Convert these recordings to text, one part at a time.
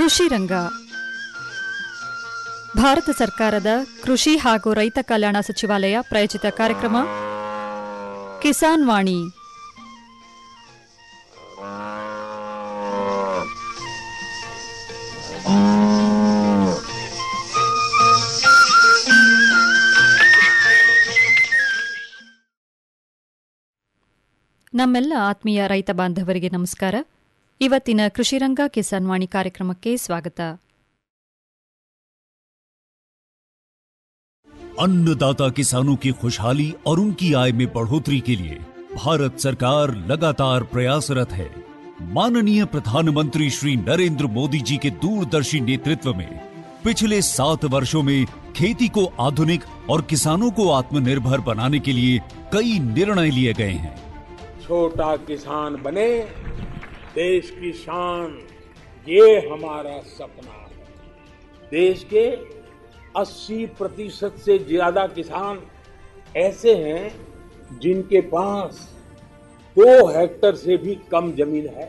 ಕೃಷಿ ರಂಗ ಭಾರತ ಸರ್ಕಾರದ ಕೃಷಿ ಹಾಗೂ ರೈತ ಕಲ್ಯಾಣ ಸಚಿವಾಲಯ ಪ್ರಾಯೋಜಿತ ಕಾರ್ಯಕ್ರಮ ಕಿಸಾನ್ ವಾಣಿ ನಮ್ಮೆಲ್ಲ ಆತ್ಮೀಯ ರೈತ ಬಾಂಧವರಿಗೆ ನಮಸ್ಕಾರ ಇವತ್ತಿನ ಕೃಷಿರಂಗ ಕಿಸಾನ್ ವಾಣಿ ಕಾರ್ಯಕ್ರಮಕ್ಕೆ ಸ್ವಾಗತ अन्नदाता किसानों की खुशहाली और उनकी आय में बढ़ोतरी के लिए भारत सरकार लगातार प्रयासरत है माननीय प्रधानमंत्री श्री नरेंद्र मोदी जी के दूरदर्शी नेतृत्व में पिछले सात वर्षों में खेती को आधुनिक और किसानों को आत्मनिर्भर बनाने के लिए कई निर्णय लिए गए हैं छोटा किसान बने देश की शान ये हमारा सपना है देश के 80 प्रतिशत से ज्यादा किसान ऐसे हैं जिनके पास दो हेक्टर से भी कम जमीन है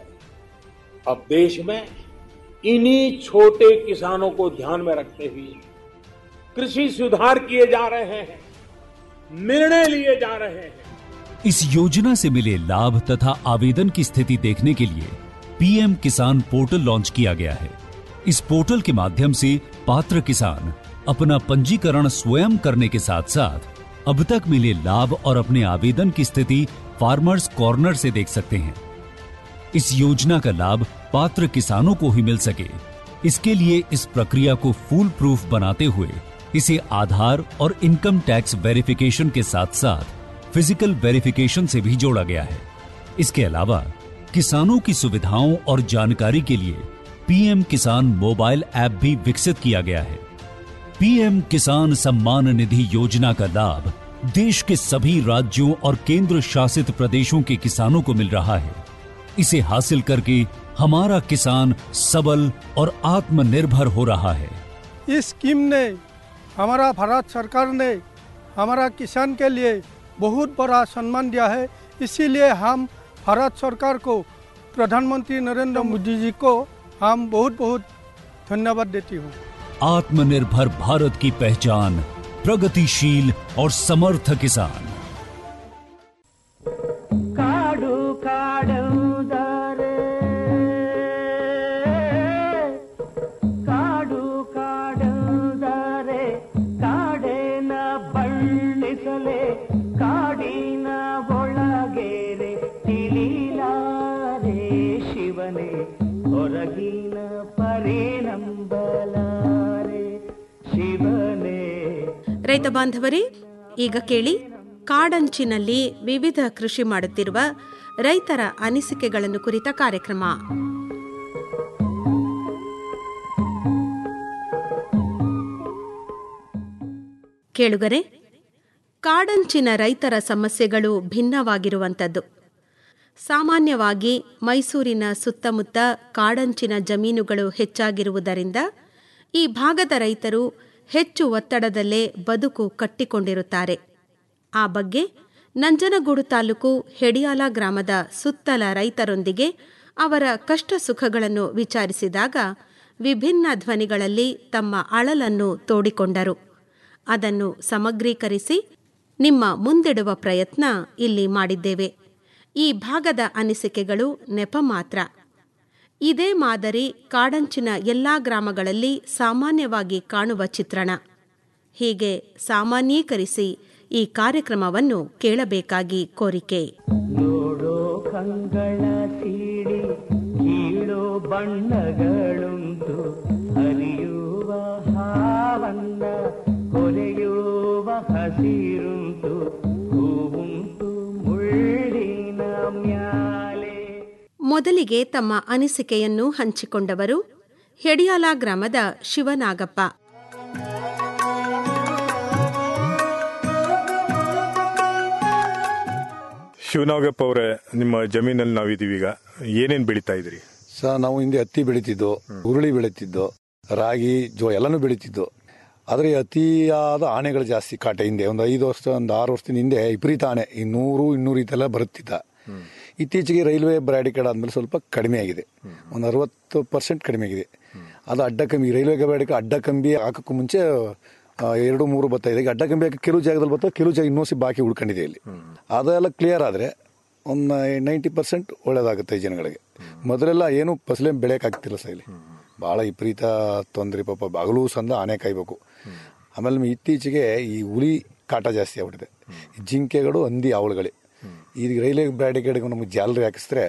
अब देश में इन्हीं छोटे किसानों को ध्यान में रखते हुए कृषि सुधार किए जा रहे हैं निर्णय लिए जा रहे हैं इस योजना से मिले लाभ तथा आवेदन की स्थिति देखने के लिए पीएम किसान पोर्टल लॉन्च किया गया है इस पोर्टल के माध्यम से पात्र किसान अपना पंजीकरण स्वयं करने के साथ साथ अब तक मिले लाभ और अपने आवेदन की स्थिति फार्मर्स कॉर्नर से देख सकते हैं इस योजना का लाभ पात्र किसानों को ही मिल सके इसके लिए इस प्रक्रिया को फूल प्रूफ बनाते हुए इसे आधार और इनकम टैक्स वेरिफिकेशन के साथ साथ फिजिकल वेरिफिकेशन से भी जोड़ा गया है इसके अलावा किसानों की सुविधाओं और जानकारी के लिए पीएम किसान मोबाइल ऐप भी विकसित किया गया है पीएम किसान सम्मान निधि योजना का लाभ देश के सभी राज्यों और केंद्र शासित प्रदेशों के किसानों को मिल रहा है इसे हासिल करके हमारा किसान सबल और आत्मनिर्भर हो रहा है इस स्कीम ने हमारा भारत सरकार ने हमारा किसान के लिए बहुत बड़ा सम्मान दिया है इसीलिए हम भारत सरकार को प्रधानमंत्री नरेंद्र मोदी जी को हम बहुत बहुत धन्यवाद देती हूँ आत्मनिर्भर भारत की पहचान प्रगतिशील और समर्थ किसान ಕಾಡು ಕಾಡುವುದರೆ ಕಾಡು ಕಾಡುವುದರೆ ಕಾಡೇನ ಬಳ್ಳಿಸಲೆ ಕಾಡಿನ ಒಳಗೇರೆ ತಿಳಿಲಾರೆ ಶಿವನೇ ಹೊರಗಿನ ಪರಿನಂಬಲಾರೆ ಶಿವನೇ ರೈತ ಬಾಂಧವರೇ ಈಗ ಕೇಳಿ ಕಾಡಂಚಿನಲ್ಲಿ ವಿವಿಧ ಕೃಷಿ ಮಾಡುತ್ತಿರುವ ರೈತರ ಅನಿಸಿಕೆಗಳನ್ನು ಕುರಿತ ಕಾರ್ಯಕ್ರಮ ಕೇಳುಗರೆ ಕಾಡಂಚಿನ ರೈತರ ಸಮಸ್ಯೆಗಳು ಭಿನ್ನವಾಗಿರುವಂಥದ್ದು ಸಾಮಾನ್ಯವಾಗಿ ಮೈಸೂರಿನ ಸುತ್ತಮುತ್ತ ಕಾಡಂಚಿನ ಜಮೀನುಗಳು ಹೆಚ್ಚಾಗಿರುವುದರಿಂದ ಈ ಭಾಗದ ರೈತರು ಹೆಚ್ಚು ಒತ್ತಡದಲ್ಲೇ ಬದುಕು ಕಟ್ಟಿಕೊಂಡಿರುತ್ತಾರೆ ಆ ಬಗ್ಗೆ ನಂಜನಗೂಡು ತಾಲೂಕು ಹೆಡಿಯಾಲ ಗ್ರಾಮದ ಸುತ್ತಲ ರೈತರೊಂದಿಗೆ ಅವರ ಕಷ್ಟ ಸುಖಗಳನ್ನು ವಿಚಾರಿಸಿದಾಗ ವಿಭಿನ್ನ ಧ್ವನಿಗಳಲ್ಲಿ ತಮ್ಮ ಅಳಲನ್ನು ತೋಡಿಕೊಂಡರು ಅದನ್ನು ಸಮಗ್ರೀಕರಿಸಿ ನಿಮ್ಮ ಮುಂದಿಡುವ ಪ್ರಯತ್ನ ಇಲ್ಲಿ ಮಾಡಿದ್ದೇವೆ ಈ ಭಾಗದ ಅನಿಸಿಕೆಗಳು ನೆಪ ಮಾತ್ರ ಇದೇ ಮಾದರಿ ಕಾಡಂಚಿನ ಎಲ್ಲಾ ಗ್ರಾಮಗಳಲ್ಲಿ ಸಾಮಾನ್ಯವಾಗಿ ಕಾಣುವ ಚಿತ್ರಣ ಹೀಗೆ ಸಾಮಾನ್ಯೀಕರಿಸಿ ಈ ಕಾರ್ಯಕ್ರಮವನ್ನು ಕೇಳಬೇಕಾಗಿ ಕೋರಿಕೆ ನೋಡೋ ಕಂಗಳ ಸೀಳಿ ಕೀಳೋ ಬಣ್ಣಗಳುಂಟು ಹರಿಯುವ ಹಾವನ್ನ ಕೊರೆಯುವ ಹಸಿರುಂಟು ಹೂವುಂಟು ಮುಳ್ಳಿನ ಮ್ಯಾಲೆ ಮೊದಲಿಗೆ ತಮ್ಮ ಅನಿಸಿಕೆಯನ್ನು ಹಂಚಿಕೊಂಡವರು ಹೆಡಿಯಾಲ ಗ್ರಾಮದ ಶಿವನಾಗಪ್ಪ ಶಿವನಾಗಪ್ಪ ಅವರೇ ನಿಮ್ಮ ಜಮೀನಲ್ಲಿ ನಾವಿದೀವಿ ಈಗ ಏನೇನ್ ಬೆಳಿತಾ ಇದ್ರಿ ಸರ್ ನಾವು ಹಿಂದೆ ಹತ್ತಿ ಬೆಳೀತಿದ್ದು ಹುರುಳಿ ಬೆಳೀತಿದ್ದು ರಾಗಿ ಜೋ ಎಲ್ಲನೂ ಬೆಳೀತಿದ್ದು ಆದರೆ ಅತಿಯಾದ ಆನೆಗಳು ಜಾಸ್ತಿ ಕಾಟ ಹಿಂದೆ ಒಂದು ಐದು ವರ್ಷ ಒಂದು ಆರು ವರ್ಷದ ಹಿಂದೆ ವಿಪರೀತ ಆನೆ ಈ ನೂರು ಇನ್ನೂರು ಇದೆಲ್ಲ ಬರುತ್ತಿದ್ದ ಇತ್ತೀಚೆಗೆ ರೈಲ್ವೆ ಬ್ರಾಡಿಕೇಡ್ ಆದ್ಮೇಲೆ ಸ್ವಲ್ಪ ಕಡಿಮೆ ಆಗಿದೆ ಒಂದು ಅರವತ್ತು ಪರ್ಸೆಂಟ್ ಕಡಿಮೆ ಆಗಿದೆ ಅದು ಅಡ್ಡ ಕಂಬಿ ರೈಲ್ವೆ ಬೇಡಿಕೆ ಅಡ್ಡ ಕಂಬಿ ಹಾಕಕ್ಕೂ ಮುಂಚೆ ಆ, ಎರಡು ಮೂರು ಬರ್ತಾ ಇದೆ ಈಗ ಅಡ್ಡ ಕಂಬಿ ಹಾಕಿ ಕೆಲವು ಜಾಗದಲ್ಲಿ ಬರ್ತವೆ ಕೆಲವು ಜಾಗ ಇನ್ನೂ ಸಿ ಬಾಕಿ ಉಳ್ಕೊಂಡಿದೆ ಇಲ್ಲಿ ಅದೆಲ್ಲ ಕ್ಲಿಯರ್ ಆದರೆ ಒಂದು ನೈಂಟಿ ಪರ್ಸೆಂಟ್ ಒಳ್ಳೇದಾಗುತ್ತೆ ಈ ಜನಗಳಿಗೆ ಮೊದಲೆಲ್ಲ ಏನು ಫಸಲೇ ಬೆಳೆಯೋಕ್ಕಾಗ್ತಿಲ್ಲ ಸರ್ ಇಲ್ಲಿ ಭಾಳ ವಿಪರೀತ ತೊಂದರೆ ಪಾಪ ಬಾಗಲೂ ಸಂದ ಆನೆ ಕಾಯ್ಬೇಕು ಆಮೇಲೆ ಇತ್ತೀಚೆಗೆ ಈ ಹುಲಿ ಕಾಟ ಜಾಸ್ತಿ ಆಗ್ಬಿಟ್ಟಿದೆ ಈ ಜಿಂಕೆಗಳು ಹಂದಿ ಅವಳುಗಳೇ ಈಗ ರೈಲ್ವೆ ಬ್ಯಾರಿಕೇಡ್ಗೆ ನಮಗೆ ಜಾಲರಿ ಹಾಕಿಸಿದ್ರೆ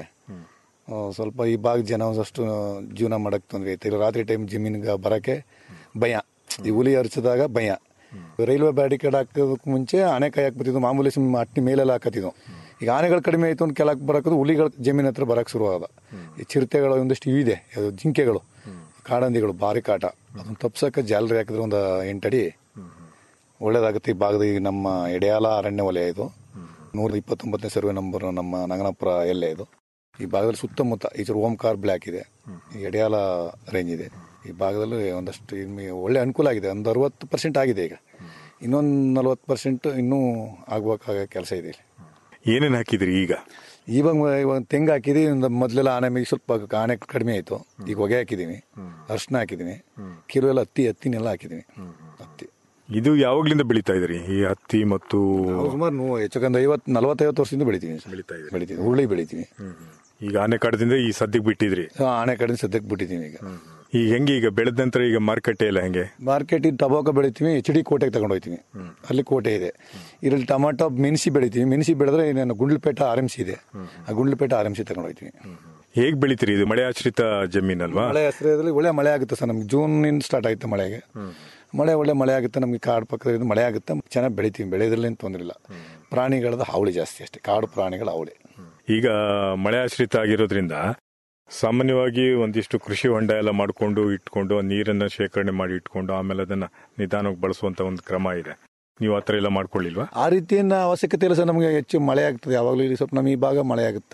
ಆ, ಸ್ವಲ್ಪ ಈ ಭಾಗ ಜನ ಒಂದಷ್ಟು ಜೀವನ ಮಾಡಕ್ಕೆ ತೊಂದರೆ ಐತೆ ಇಲ್ಲ ರಾತ್ರಿ ಟೈಮ್ ಜಮೀನಿಗೆ ಬರೋಕ್ಕೆ ಭಯ ಈ ಹುಲಿ ಹರಿಸಿದಾಗ ಭಯ ರೈಲ್ವೆ ಬ್ಯಾರಿಕೇಡ್ ಹಾಕೋದಕ್ಕೆ ಮುಂಚೆ ಆನೆ ಕಾಯಕ್ಕೆ ಬರ್ತಿದ್ವು ಮಾಮೂಲಿ ಸುಮ್ಮನೆ ಅಟ್ಟಿ ಮೇಲೆಲ್ಲ ಹಾಕತ್ತಿದ್ವು ಈಗ ಆನೆಗಳು ಕಡಿಮೆ ಆಯಿತು ಅಂತ ಕೆಳಕ್ಕೆ ಬರೋದು ಹುಲಿಗಳು ಜಮೀನ್ ಹತ್ರ ಬರೋಕ್ಕೆ ಶುರುವಾದ ಈ ಚಿರತೆಗಳು ಒಂದಷ್ಟು ಇವಿದೆ ಅದು ಜಿಂಕೆಗಳು ಕಾಡಂದಿಗಳು ಭಾರಿ ಕಾಟ ಅದನ್ನ ತಪ್ಸಕ್ಕೆ ಜಾಲರಿ ಹಾಕಿದ್ರೆ ಒಂದು ಎಂಟಡಿ ಒಳ್ಳೇದಾಗುತ್ತೆ ಈ ಭಾಗದ ಈಗ ನಮ್ಮ ಎಡೆಯಾಲ ಅರಣ್ಯ ವಲಯ ಇದು ನೂರ ಇಪ್ಪತ್ತೊಂಬತ್ತನೇ ಸರ್ವೆ ನಂಬರ್ ನಮ್ಮ ನಂಗನಪುರ ಎಲ್ಲೆ ಇದು ಈ ಭಾಗದಲ್ಲಿ ಸುತ್ತಮುತ್ತ ಈ ಥರ ಓಂಕಾರ್ ಬ್ಲ್ಯಾಕ್ ಇದೆ ಈ ಎಡೆಯಾಲ ರೇಂಜ್ ಇದೆ ಈ ಭಾಗದಲ್ಲಿ ಒಂದಷ್ಟು ಇನ್ನು ಒಳ್ಳೆ ಅನುಕೂಲ ಆಗಿದೆ ಒಂದು ಅರವತ್ತು ಪರ್ಸೆಂಟ್ ಆಗಿದೆ ಈಗ ಇನ್ನೊಂದು ನಲ್ವತ್ತು ಪರ್ಸೆಂಟ್ ಇನ್ನೂ ಆಗ್ಬೇಕಾಗ ಕೆಲಸ ಇದೆ ಇಲ್ಲಿ ಏನೇನು ಹಾಕಿದ್ರಿ ಈಗ ಇವಾಗ ಇವಾಗ ತೆಂಗು ಹಾಕಿದೀವಿ ಒಂದು ಮೊದಲೆಲ್ಲ ಆನೆ ಮೇಲೆ ಸ್ವಲ್ಪ ಆನೆ ಕಡಿಮೆ ಆಯಿತು ಈಗ ಹೊಗೆ ಹಾಕಿದ್ದೀನಿ ಅರ್ಶಿನ ಹಾಕಿದ್ದೀನಿ ಕೆಲವೆಲ್ಲ ಹತ್ತಿ ಹತ್ತಿನೆಲ್ಲ ಹಾಕಿದ್ದೀನಿ ಹತ್ತಿ ಇದು ಯಾವಾಗ್ಲಿಂದ ಬೆಳೀತಾ ಇದ್ರಿ ಈ ಹತ್ತಿ ಮತ್ತು ನಾವು ಸುಮಾರು ನೂ ಹೆಚ್ಚು ಕಮ್ಮಿ ಐವತ್ತು ನಲವತ್ತೈವತ್ತು ವರ್ಷದಿಂದ ಬೆಳಿತೀವಿ ಸರ್. ಬೆಳೀತಾ ಇದ್ರಿ ಬೆಳಿತೀವಿ ಹುರುಳಿ ಬೆಳಿತೀವಿ ಈಗ ಆನೆ ಕಾಟದಿಂದ ಈ ಸದ್ಯಕ್ಕೆ ಬಿಟ್ಟಿದ್ರಿ ಸೊ ಆನೆ ಕಡೆ ಸದ್ಯಕ್ಕೆ ಬಿಟ್ಟಿದ್ದೀವಿ ಈಗ ಈಗ ಹೆಂಗೆ ಈಗ ಬೆಳೆದ ನಂತರ ಈಗ ಮಾರುಕಟ್ಟೆ ಎಲ್ಲ ಹೆಂಗೆ ಮಾರ್ಕೆಟ್ ಟೊಬಾಕೊ ಬೆಳಿತೀವಿ ಎಚ್ ಡಿ ಕೋಟೆಗೆ ತಗೊಂಡು ಹೋಗ್ತೀವಿ ಅಲ್ಲಿ ಕೋಟೆ ಇದೆ ಇದರಲ್ಲಿ ಟೊಮಾಟೊ ಮೆಣಸಿ ಬೆಳಿತೀವಿ ಮೆಣಸಿ ಬೆಳೆದ್ರೆ ನಾನು ಗುಂಡ್ಲಪೇಟೆ ಆರ್ ಎಂ ಸಿ ಇದೆ ಆ ಗುಂಡ್ಲಪೇಟೆ ಆರ್ ಎಂ ಸಿ ತಗೊಂಡು ಹೋಗ್ತೀವಿ ಹೇಗ್ ಬೆಳಿತೀರಿ ಇದು ಮಳೆ ಆಶ್ರಿತ ಜಮೀನಲ್ವಾ ಮಳೆ ಹೆಸರಲ್ಲಿ ಒಳ್ಳೆ ಮಳೆ ಆಗುತ್ತೆ ಸರ್ ನಮ್ಗೆ ಜೂನಿಂದ ಸ್ಟಾರ್ಟ್ ಆಗುತ್ತೆ ಮಳೆಗೆ ಮಳೆ ಒಳ್ಳೆ ಮಳೆ ಆಗುತ್ತೆ ನಮಗೆ ಕಾಡು ಪಕ್ಕದಿಂದ ಮಳೆ ಆಗುತ್ತೆ ಚೆನ್ನಾಗಿ ಬೆಳಿತೀವಿ ಬೆಳೆಯೋದ್ರಲ್ಲಿ ತೊಂದರೆ ಇಲ್ಲ ಪ್ರಾಣಿಗಳದ್ದು ಹಾವಳಿ ಜಾಸ್ತಿ ಅಷ್ಟೇ ಕಾಡು ಪ್ರಾಣಿಗಳ ಹಾವಳಿ ಈಗ ಮಳೆ ಆಶ್ರಿತ ಆಗಿರೋದ್ರಿಂದ ಸಾಮಾನ್ಯವಾಗಿ ಒಂದಿಷ್ಟು ಕೃಷಿ ಹೊಂಡ ಎಲ್ಲ ಮಾಡ್ಕೊಂಡು ಇಟ್ಕೊಂಡು ಆ ನೀರನ್ನ ಶೇಖರಣೆ ಮಾಡಿ ಇಟ್ಕೊಂಡು ಆಮೇಲೆ ಅದನ್ನ ನಿಧಾನವಾಗಿ ಬಳಸುವಂತ ಒಂದು ಕ್ರಮ ಇದೆ ನೀವು ಆತರ ಎಲ್ಲ ಮಾಡ್ಕೊಳ್ಳಿಲ್ವಾ ಆ ರೀತಿಯಿಂದ ಅವಶ್ಯಕತೆ ಇಲ್ಲ ಸರ್ ನಮಗೆ ಹೆಚ್ಚು ಮಳೆ ಆಗ್ತದೆ ಯಾವಾಗಲೂ ಇಲ್ಲಿ ಸ್ವಲ್ಪ ನಮ್ಮ ಈ ಭಾಗ ಮಳೆ ಆಗುತ್ತೆ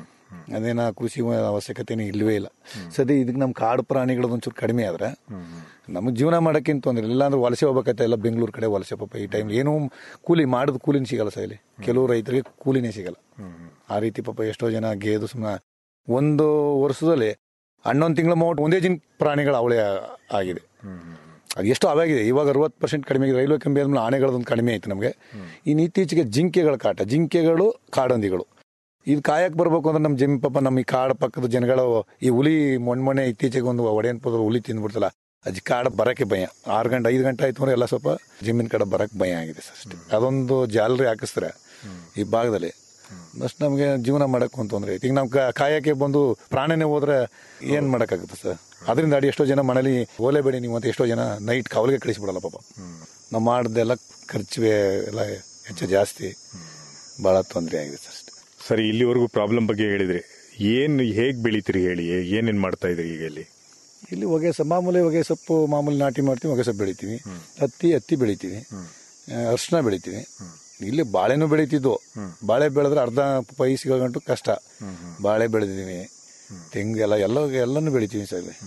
ಅದೇನ ಕೃಷಿ ಅವಶ್ಯಕತೆನೇ ಇಲ್ಲವೇ ಇಲ್ಲ ಸದ್ಯ ಇದಕ್ಕೆ ನಮ್ಮ ಕಾಡು ಪ್ರಾಣಿಗಳದ್ದು ಒಂಚೂರು ಕಡಿಮೆ ಆದ್ರೆ ನಮಗೆ ಜೀವನ ಮಾಡೋಕ್ಕೇನು ತೊಂದರೆ ಇಲ್ಲ ಇಲ್ಲಾಂದ್ರೆ ವಲಸೆ ಹೋಗ್ಬೇಕಾಯ್ತು ಎಲ್ಲ ಬೆಂಗಳೂರು ಕಡೆ ವಲಸೆ ಪಾಪ ಈ ಟೈಮ್ ಏನೂ ಕೂಲಿ ಮಾಡಿದ ಕೂಲಿನ ಸಿಗಲ್ಲ ಸರ್ ಇಲ್ಲಿ ಕೆಲವು ರೈತರಿಗೆ ಕೂಲಿನೇ ಸಿಗಲ್ಲ ಆ ರೀತಿ ಪಾಪ ಎಷ್ಟೋ ಜನ ಗೇದು ಸುಮ್ಮನೆ ಒಂದು ವರ್ಷದಲ್ಲಿ ಹನ್ನೊಂದು ತಿಂಗಳ ಮೌಟ್ ಒಂದೇ ಜಿನ್ ಪ್ರಾಣಿಗಳ ಅವಳಿ ಆಗಿದೆ ಅದು ಎಷ್ಟು ಅವಾಗಿದೆ ಇವಾಗ ಅರವತ್ತು ಪರ್ಸೆಂಟ್ ಕಡಿಮೆ ಆಗಿದೆ ರೈಲ್ವೆ ಕಂಬಿ ಆದ್ಮೇಲೆ ಆನೆಗಳದೊಂದು ಕಡಿಮೆ ಆಯ್ತು ನಮಗೆ ಇನ್ನು ಇತ್ತೀಚೆಗೆ ಜಿಂಕೆಗಳ ಕಾಟ ಜಿಂಕೆಗಳು ಕಾಡಂದಿಗಳು ಇದು ಕಾಯಕ್ಕೆ ಬರ್ಬೇಕು ಅಂದ್ರೆ ನಮ್ಮ ಜಮೀನ್ ಪಾಪ ನಮ್ಮ ಈ ಕಾಡು ಪಕ್ಕದ ಜನಗಳು ಈ ಹುಲಿ ಮೊನ್ನೆ ಮೊನ್ನೆ ಇತ್ತೀಚೆಗೆ ಒಂದು ಒಡೆಯನ್ ಪದ ಹುಲಿ ತಿಂದ್ಬಿಡ್ತಲ್ಲ ಅಜ್ಜಿ ಕಾಡು ಬರಕ್ಕೆ ಭಯ ಆರು ಗಂಟೆ ಐದು ಗಂಟೆ ಆಯ್ತು ಅಂದ್ರೆ ಎಲ್ಲ ಸ್ವಲ್ಪ ಜಮೀನ್ ಕಡೆ ಬರಕ್ಕೆ ಭಯ ಆಗಿದೆ ಸರ್ ಅಷ್ಟೇ ಅದೊಂದು ಜಾಲರಿ ಹಾಕಿಸ್ತಾರೆ ಈ ಭಾಗದಲ್ಲಿ ಅಷ್ಟು ನಮಗೆ ಜೀವನ ಮಾಡಕ್ಕೆ ಒಂದು ತೊಂದರೆ ಐತೆ ಈಗ ನಾವು ಕಾಯಕ್ಕೆ ಬಂದು ಪ್ರಾಣನೇ ಹೋದ್ರೆ ಏನು ಮಾಡೋಕ್ಕಾಗುತ್ತೆ ಸರ್ ಅದರಿಂದ ಅಡಿ ಎಷ್ಟೋ ಜನ ಮನೇಲಿ ಓಲೆ ಬೇಡಿ ನೀವು ಅಂತ ಎಷ್ಟೋ ಜನ ನೈಟ್ ಕಾವಲಿಗೆ ಕಳಿಸ್ಬಿಡಲ್ಲ ಪಾಪ ನಾವು ಮಾಡಿದ್ದೆಲ್ಲ ಖರ್ಚು ಎಲ್ಲ ಹೆಚ್ಚು ಜಾಸ್ತಿ ಭಾಳ ತೊಂದರೆ ಆಗಿದೆ ಸರ್ ಅಷ್ಟೇ ಸರಿ ಇಲ್ಲಿವರೆಗೂ ಪ್ರಾಬ್ಲಮ್ ಬಗ್ಗೆ ಹೇಳಿದ್ರಿ ಏನ್ ಹೇಗ್ ಬೆಳಿತೀರಿ ಹೇಳಿ ಏನೇನ್ ಮಾಡ್ತಾ ಇದ್ರಿ ಈಗ ಇಲ್ಲಿ ಇಲ್ಲಿ ಹೊಗೆ ಸೊಪ್ಪು ಮಾಮೂಲಿ ಹೊಗೆ ಸೊಪ್ಪು ಮಾಮೂಲಿ ನಾಟಿ ಮಾಡ್ತೀವಿ ಹೊಗೆ ಸೊಪ್ಪು ಬೆಳಿತೀವಿ ಹತ್ತಿ ಹತ್ತಿ ಬೆಳಿತೀವಿ ಅರ್ಶಿನ ಬೆಳಿತೀವಿ ಇಲ್ಲಿ ಬಾಳೆನೂ ಬೆಳಿತಿದ್ವು ಬಾಳೆ ಬೆಳೆದ್ರೆ ಅರ್ಧ ಪೈ ಸಿಗೋ ಗಂಟು ಕಷ್ಟ ಬಾಳೆ ಬೆಳೆದಿದ್ದೀವಿ ತೆಂಗು ಎಲ್ಲ ಎಲ್ಲ ಎಲ್ಲನೂ ಬೆಳಿತೀವಿ ಸರ್ ಇಲ್ಲಿ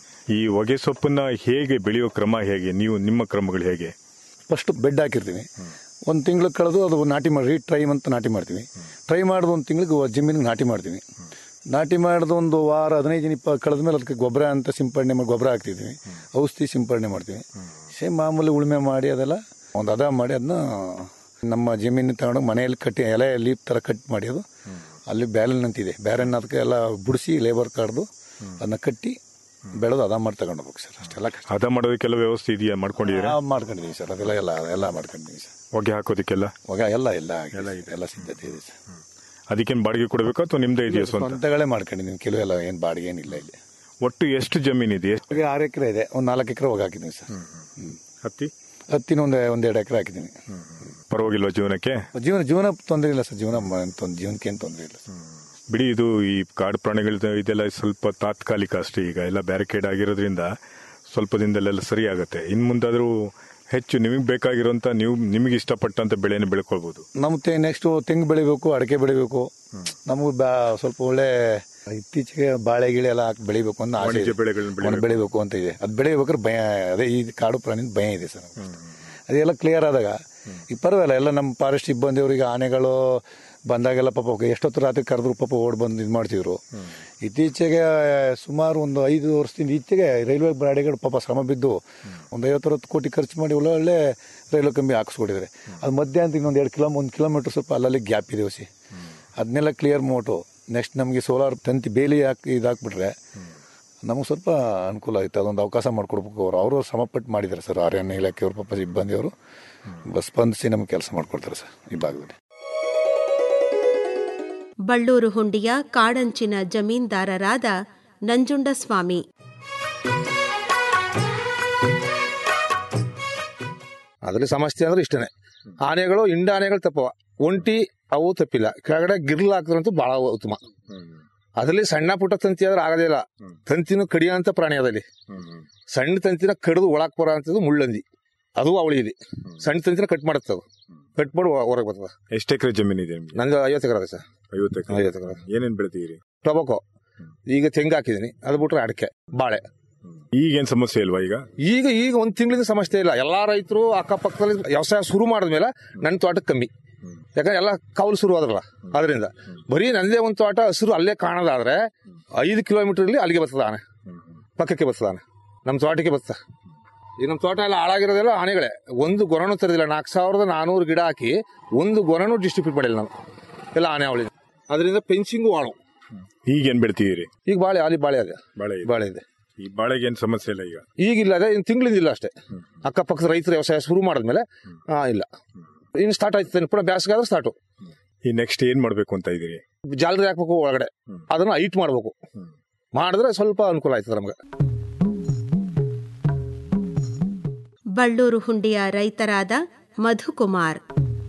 ಈ ಹೊಗೆ ಸೊಪ್ಪನ್ನ ಹೇಗೆ ಬೆಳೆಯೋ ಕ್ರಮ ಹೇಗೆ ನೀವು ನಿಮ್ಮ ಕ್ರಮಗಳು ಹೇಗೆ ಫಸ್ಟ್ ಬೆಡ್ ಹಾಕಿರ್ತೀವಿ ಒಂದು ತಿಂಗಳು ಕಳೆದು ಅದು ನಾಟಿ ಮಾಡಿ ಟ್ರೈ ಅಂತ ನಾಟಿ ಮಾಡ್ತೀವಿ ಟ್ರೈ ಮಾಡಿದ ಒಂದು ತಿಂಗಳಿಗೆ ಜಮೀನಿಗೆ ನಾಟಿ ಮಾಡ್ತೀವಿ ನಾಟಿ ಮಾಡಿದ ಒಂದು ವಾರ ಹದಿನೈದು ದಿನ ಇಪ್ಪ ಕಳೆದ ಮೇಲೆ ಅದಕ್ಕೆ ಗೊಬ್ಬರ ಅಂತ ಸಿಂಪಡಣೆ ಮಾಡಿ ಗೊಬ್ಬರ ಹಾಕ್ತಿದ್ವಿ ಔಷಧಿ ಸಿಂಪಡಣೆ ಮಾಡ್ತೀವಿ ಸೇಮ್ ಮಾಮೂಲಿ ಉಳುಮೆ ಮಾಡಿ ಅದೆಲ್ಲ ಒಂದು ಹದ ಮಾಡಿ ಅದನ್ನ ನಮ್ಮ ಜಮೀನು ತಗೊಂಡು ಮನೆಯಲ್ಲಿ ಕಟ್ಟಿ ಎಲೆ ಲೀಪ್ ಥರ ಕಟ್ ಮಾಡಿ ಅದು ಅಲ್ಲಿ ಬ್ಯಾರಲ್ ಅಂತಿದೆ ಬ್ಯಾರನ್ ಅದಕ್ಕೆ ಎಲ್ಲ ಬಿಡಿಸಿ ಲೇಬರ್ ಕಡ್ದು ಅದನ್ನ ಕಟ್ಟಿ ಬೆಳೆದು ಅದ ಮಾಡಿ ತಗೊಂಡು ಹೋಗ್ಬೇಕು ಸರ್ ಅಷ್ಟೆಲ್ಲ ಕಷ್ಟ ಹದ ಮಾಡೋದಕ್ಕೆಲ್ಲ ವ್ಯವಸ್ಥೆ ಇದೆಯಾ ಮಾಡ್ಕೊಂಡಿದ್ದೀರಾ ಆ, ಮಾಡ್ಕೊಂಡಿದೀವಿ ಸರ್ ಅದೆಲ್ಲ ಎಲ್ಲ ಎಲ್ಲ ಮಾಡ್ಕೊಂಡಿದೀವಿ ಸರ್ ಹೊಗೆ ಹಾಕೋದಕ್ಕೆಲ್ಲ ಇವಾಗ ಎಲ್ಲ ಎಲ್ಲ ಆಗಿದೆ. ಎಲ್ಲ ಸಿದ್ಧತೆ ಇದೆ ಸರ್ ಅದಕ್ಕೇನು ಬಾಡಿಗೆ ಕೊಡಬೇಕು ಅಥವಾ ನಿಮ್ದೇ ಇದೆಯಾ ಸ್ವಂತ ಸ್ವಂತಗಳೇ ಮಾಡ್ಕೊಂಡಿದ್ದೀನಿ ಕೆಲವು ಎಲ್ಲ ಏನು ಬಾಡಿಗೆ ಏನಿಲ್ಲ ಇಲ್ಲಿ ಒಟ್ಟು ಎಷ್ಟು ಜಮೀನಿದೆ ಇವಾಗ ಆರು ಎಕರೆ ಇದೆ ಒಂದು ನಾಲ್ಕು ಎಕರೆ ಹೋಗಿ ಹಾಕಿದ್ದೀನಿ ಸರ್ ಹ್ಮ್. ಹತ್ತಿ ಹತ್ತಿನ ಒಂದು ಒಂದೆರಡು ಎಕರೆ ಹಾಕಿದ್ದೀನಿ ಪರವಾಗಿಲ್ವಾ ಜೀವನಕ್ಕೆ ಜೀವನ ಜೀವನ ತೊಂದರೆ ಇಲ್ಲ ಸರ್ ಜೀವನ ಮ- ತೊಂದ್- ಜೀವನಕ್ಕೆ ಏನು ತೊಂದರೆ ಇಲ್ಲ ಸರ್ ಬಿಡಿ ಇದು ಈ ಕಾಡು ಪ್ರಾಣಿಗಳ ಇದೆಲ್ಲ ಸ್ವಲ್ಪ ತಾತ್ಕಾಲಿಕ ಅಷ್ಟೇ ಈಗ ಎಲ್ಲ ಬ್ಯಾರಿಕೇಡ್ ಆಗಿರೋದ್ರಿಂದ ಸ್ವಲ್ಪ ದಿನದಲ್ಲೆಲ್ಲ ಸರಿ ಆಗುತ್ತೆ ಇನ್ ಮುಂದಾದ್ರೂ ಹೆಚ್ಚು ನಿಮಗೆ ಬೇಕಾಗಿರುವಂತ ನೀವು ನಿಮಗೆ ಇಷ್ಟಪಟ್ಟಂತ ಬೆಳೆನ ಬೆಳ್ಕೊಳ್ಬಹುದು ನಮ್ಮ ನೆಕ್ಸ್ಟ್ ತೆಂಗು ಬೆಳಿಬೇಕು ಅಡಿಕೆ ಬೆಳಿಬೇಕು ನಮಗೂ ಬಾ ಸ್ವಲ್ಪ ಒಳ್ಳೆ ಇತ್ತೀಚೆಗೆ ಬಾಳೆ ಗಿಳೆ ಎಲ್ಲ ಹಾಕಿ ಬೆಳಿಬೇಕು ಅಂತ ಆಸೆ ವಾಣಿಜ್ಯ ಇದೆ. ಬೆಳೆಗಳನ್ನ ಬೆಳಿಬೇಕು. ಒಣ ಬೆಳಿಬೇಕು ಅಂತ ಇದೆ ಅದು ಬೆಳಿಬೇಕಾದ್ರೆ ಭಯ ಅದೇ ಈ ಕಾಡು ಪ್ರಾಣಿ ಭಯ ಇದೆ ಸರ್ ನಮ್ಗೆ. ಅದೆಲ್ಲ ಕ್ಲಿಯರ್ ಆದಾಗ ಈಗ ಪರವಾಗಿಲ್ಲ ಎಲ್ಲ ನಮ್ಮ ಫಾರೆಸ್ಟ್ ಸಿಬ್ಬಂದಿಯವರಿಗೆ ಆನೆಗಳು ಬಂದಾಗೆಲ್ಲ ಪಾಪ ಎಷ್ಟೊತ್ತು ರಾತ್ರಿ ಕರೆದ್ರು ಪಾಪ ಓಡ್ ಬಂದು ಇದು ಮಾಡ್ತಿದ್ರು ಇತ್ತೀಚೆಗೆ ಸುಮಾರು ಒಂದು ಐದು ವರ್ಷದಿಂದ ಈಚೆಗೆ ರೈಲ್ವೆ ಗಾಡಿಗಳು ಪಾಪ ಶ್ರಮ ಬಿದ್ದು ಒಂದು ಐವತ್ತರವತ್ತು ಕೋಟಿ ಖರ್ಚು ಮಾಡಿ ಒಳ್ಳೊಳ್ಳೆ ರೈಲ್ವೆ ಕಂಬಿ ಹಾಕಿಸ್ಕೊಟ್ಟಿದ್ದಾರೆ ಅದು ಮಧ್ಯಾಹ್ನ ಇನ್ನೊಂದು ಎರಡು ಕಿಲೋ ಒಂದು ಕಿಲೋಮೀಟರ್ ಸ್ವಲ್ಪ ಅಲ್ಲಲ್ಲಿ ಗ್ಯಾಪ್ ಇದೆ ಹೊಸಿ ಅದನ್ನೆಲ್ಲ ಕ್ಲಿಯರ್ ಮೋಟು ನೆಕ್ಸ್ಟ್ ನಮಗೆ ಸೋಲಾರ್ ತಂತಿ ಬೇಲಿ ಹಾಕಿ ಇದು ಹಾಕ್ಬಿಟ್ರೆ ನಮಗೆ ಸ್ವಲ್ಪ ಅನುಕೂಲ ಆಗುತ್ತೆ ಅದೊಂದು ಅವಕಾಶ ಮಾಡಿಕೊಡ್ಬೇಕು ಅವರು ಅವರು ಶ್ರಮಪಟ್ಟು ಮಾಡಿದ್ದಾರೆ ಸರ್ ಅರಣ್ಯ ಇಲಾಖೆಯವರು ಪಾಪ ಸಿಬ್ಬಂದಿಯವರು ಬಸ್ ಸ್ಪಂದಿಸಿ ನಮ್ಗೆ ಕೆಲಸ ಮಾಡಿಕೊಡ್ತಾರೆ ಸರ್ ಈ ಭಾಗದಲ್ಲಿ ಬಳ್ಳೂರು ಹುಂಡಿಯ ಕಾಡಂಚಿನ ಜಮೀನ್ದಾರರಾದ ನಂಜುಂಡಸ್ವಾಮಿ ಅದ್ರಲ್ಲಿ ಸಮಸ್ಯೆ ಅಂದ್ರೆ ಇಷ್ಟನೇ ಆನೆಗಳು ಇಂಡ ಆನೆಗಳು ತಪ್ಪವ ಒಂಟಿ ಅವು ತಪ್ಪಿಲ್ಲ ಕೆಳಗಡೆ ಗಿರ್ಲ್ ಹಾಕಿದ್ರಂತೂ ಬಹಳ ಉತ್ತಮ ಅದರಲ್ಲಿ ಸಣ್ಣ ಪುಟ್ಟ ತಂತಿ ಆದ್ರೆ ಆಗೋದೇ ಇಲ್ಲ ತಂತಿನೂ ಕಡಿಯೋಂಥ ಪ್ರಾಣಿ ಅದಲ್ಲಿ ಸಣ್ಣ ತಂತಿನ ಕಡಿದು ಒಳಕ್ ಬರೋ ಅಂತದ್ದು ಮುಳ್ಳಂದಿ ಅದು ಅವಳಿ ಇದೆ ಸಣ್ಣ ತಂತಿನ ಕಟ್ ಮಾಡುತ್ತೆ ಅದು ಕಟ್ ಮಾಡಿ ಹೊರಗೆ ಬರ್ತದೆ ಎಷ್ಟು ಎಕರೆ ಜಮೀನು ಇದೆ ನಿಮ್ಗೆ ನಂದು ಐವತ್ತು ಎಕರೆ ಅದ ಸರ್ ಐವತ್ತು ಎಕರೆ ಐವತ್ತು ಎಕರೆ ಏನೇನ್ ಬೆಳಿತೀರಿ ಟೊಬಾಕೋ ಈಗ ತೆಂಗು ಹಾಕಿದ್ದೀನಿ ಅದು ಬಿಟ್ರೆ ಅಡಿಕೆ ಬಾಳೆ ಈಗೇನ್ ಸಮಸ್ಯೆ ಇಲ್ವಾ ಈಗ ಈಗ ಈಗ ಒಂದ್ ತಿಂಗಳಿಂದ ಸಮಸ್ಯೆ ಇಲ್ಲ ಎಲ್ಲಾ ರೈತರು ಅಕ್ಕಪಕ್ಕದಲ್ಲಿ ವ್ಯವಸಾಯ ಶುರು ಮಾಡಿದ್ಮೇಲೆ ನನ್ನ ತೋಟಕ್ಕೆ ಕಮ್ಮಿ ಯಾಕಂದ್ರೆ ಎಲ್ಲ ಕೌಲು ಶುರು ಆದ್ರಲ್ಲ ಅದರಿಂದ ಬರೀ ನಂದೇ ಒಂದು ತೋಟ ಹಸಿರು ಅಲ್ಲೇ ಕಾಣೋದಾದ್ರೆ ಐದು ಕಿಲೋಮೀಟರ್ ಇಲ್ಲಿ ಅಲ್ಲಿಗೆ ಬರ್ತದ ಆನೆ ಪಕ್ಕಕ್ಕೆ ಬರ್ತದ ಆನೆ ನಮ್ಮ ತೋಟಕ್ಕೆ ಬರ್ತದ ಈ ನಮ್ಮ ತೋಟ ಎಲ್ಲ ಹಾಳಾಗಿರೋದೆಲ್ಲ ಆನೆಗಳೇ ಒಂದು ಗೊರನು ತರದಿಲ್ಲ ನಾಲ್ಕು ಸಾವಿರದ ನಾನೂರು ಗಿಡ ಹಾಕಿ ಒಂದು ಗೊರನು ಡಿಸ್ಟ್ರಿಬ್ಯೂಟ್ ಮಾಡಿಲ್ಲ ನಾವು ಎಲ್ಲ ಆನೆ ಅವಳಿ ಅದರಿಂದ ಪೆನ್ಸಿಂಗು ಆಳು ಈಗೇನ್ ಬೆಳಿತೀರಿ ಈಗ ಬಾಳೆ ಅಲ್ಲಿ ಬಾಳೆ ಅದೇ ಬಾಳೆ ಇದೆ. ಬಾಳೆ ಇದೆ ಈ ಬಾಳೆಗೆ ಏನ್ ಸಮಸ್ಯೆ ಇಲ್ಲ ಈಗ ಈಗಿಲ್ಲ ಅದೇ ಇನ್ನು ತಿಂಗಳಿಂದ ಇಲ್ಲ ಅಷ್ಟೇ ಅಕ್ಕಪಕ್ಕದ ರೈತರ ವ್ಯವಸಾಯ ಶುರು ಮಾಡಿದ್ಮೇಲೆ ಆ, ಇಲ್ಲ ಇನ್ನು ಸ್ಟಾರ್ಟ್ ಆಯ್ತು ಪುನಃ ಬ್ಯಾಸಿಗೆ ಆದ್ರೆ ಸ್ಟಾರ್ಟು ಈ ನೆಕ್ಸ್ಟ್ ಏನ್ ಮಾಡ್ಬೇಕು ಅಂತ ಇದೀರಿ ಜಾಲರಿ ಹಾಕ್ಬೇಕು ಒಳಗಡೆ ಅದನ್ನ ಹೈಟ್ ಮಾಡ್ಬೇಕು ಮಾಡಿದ್ರೆ ಸ್ವಲ್ಪ ಅನುಕೂಲ ಆಯ್ತದೆ ನಮ್ಗೆ ಬಳ್ಳೂರು ಹುಂಡಿಯ ರೈತರಾದ ಮಧುಕುಮಾರ್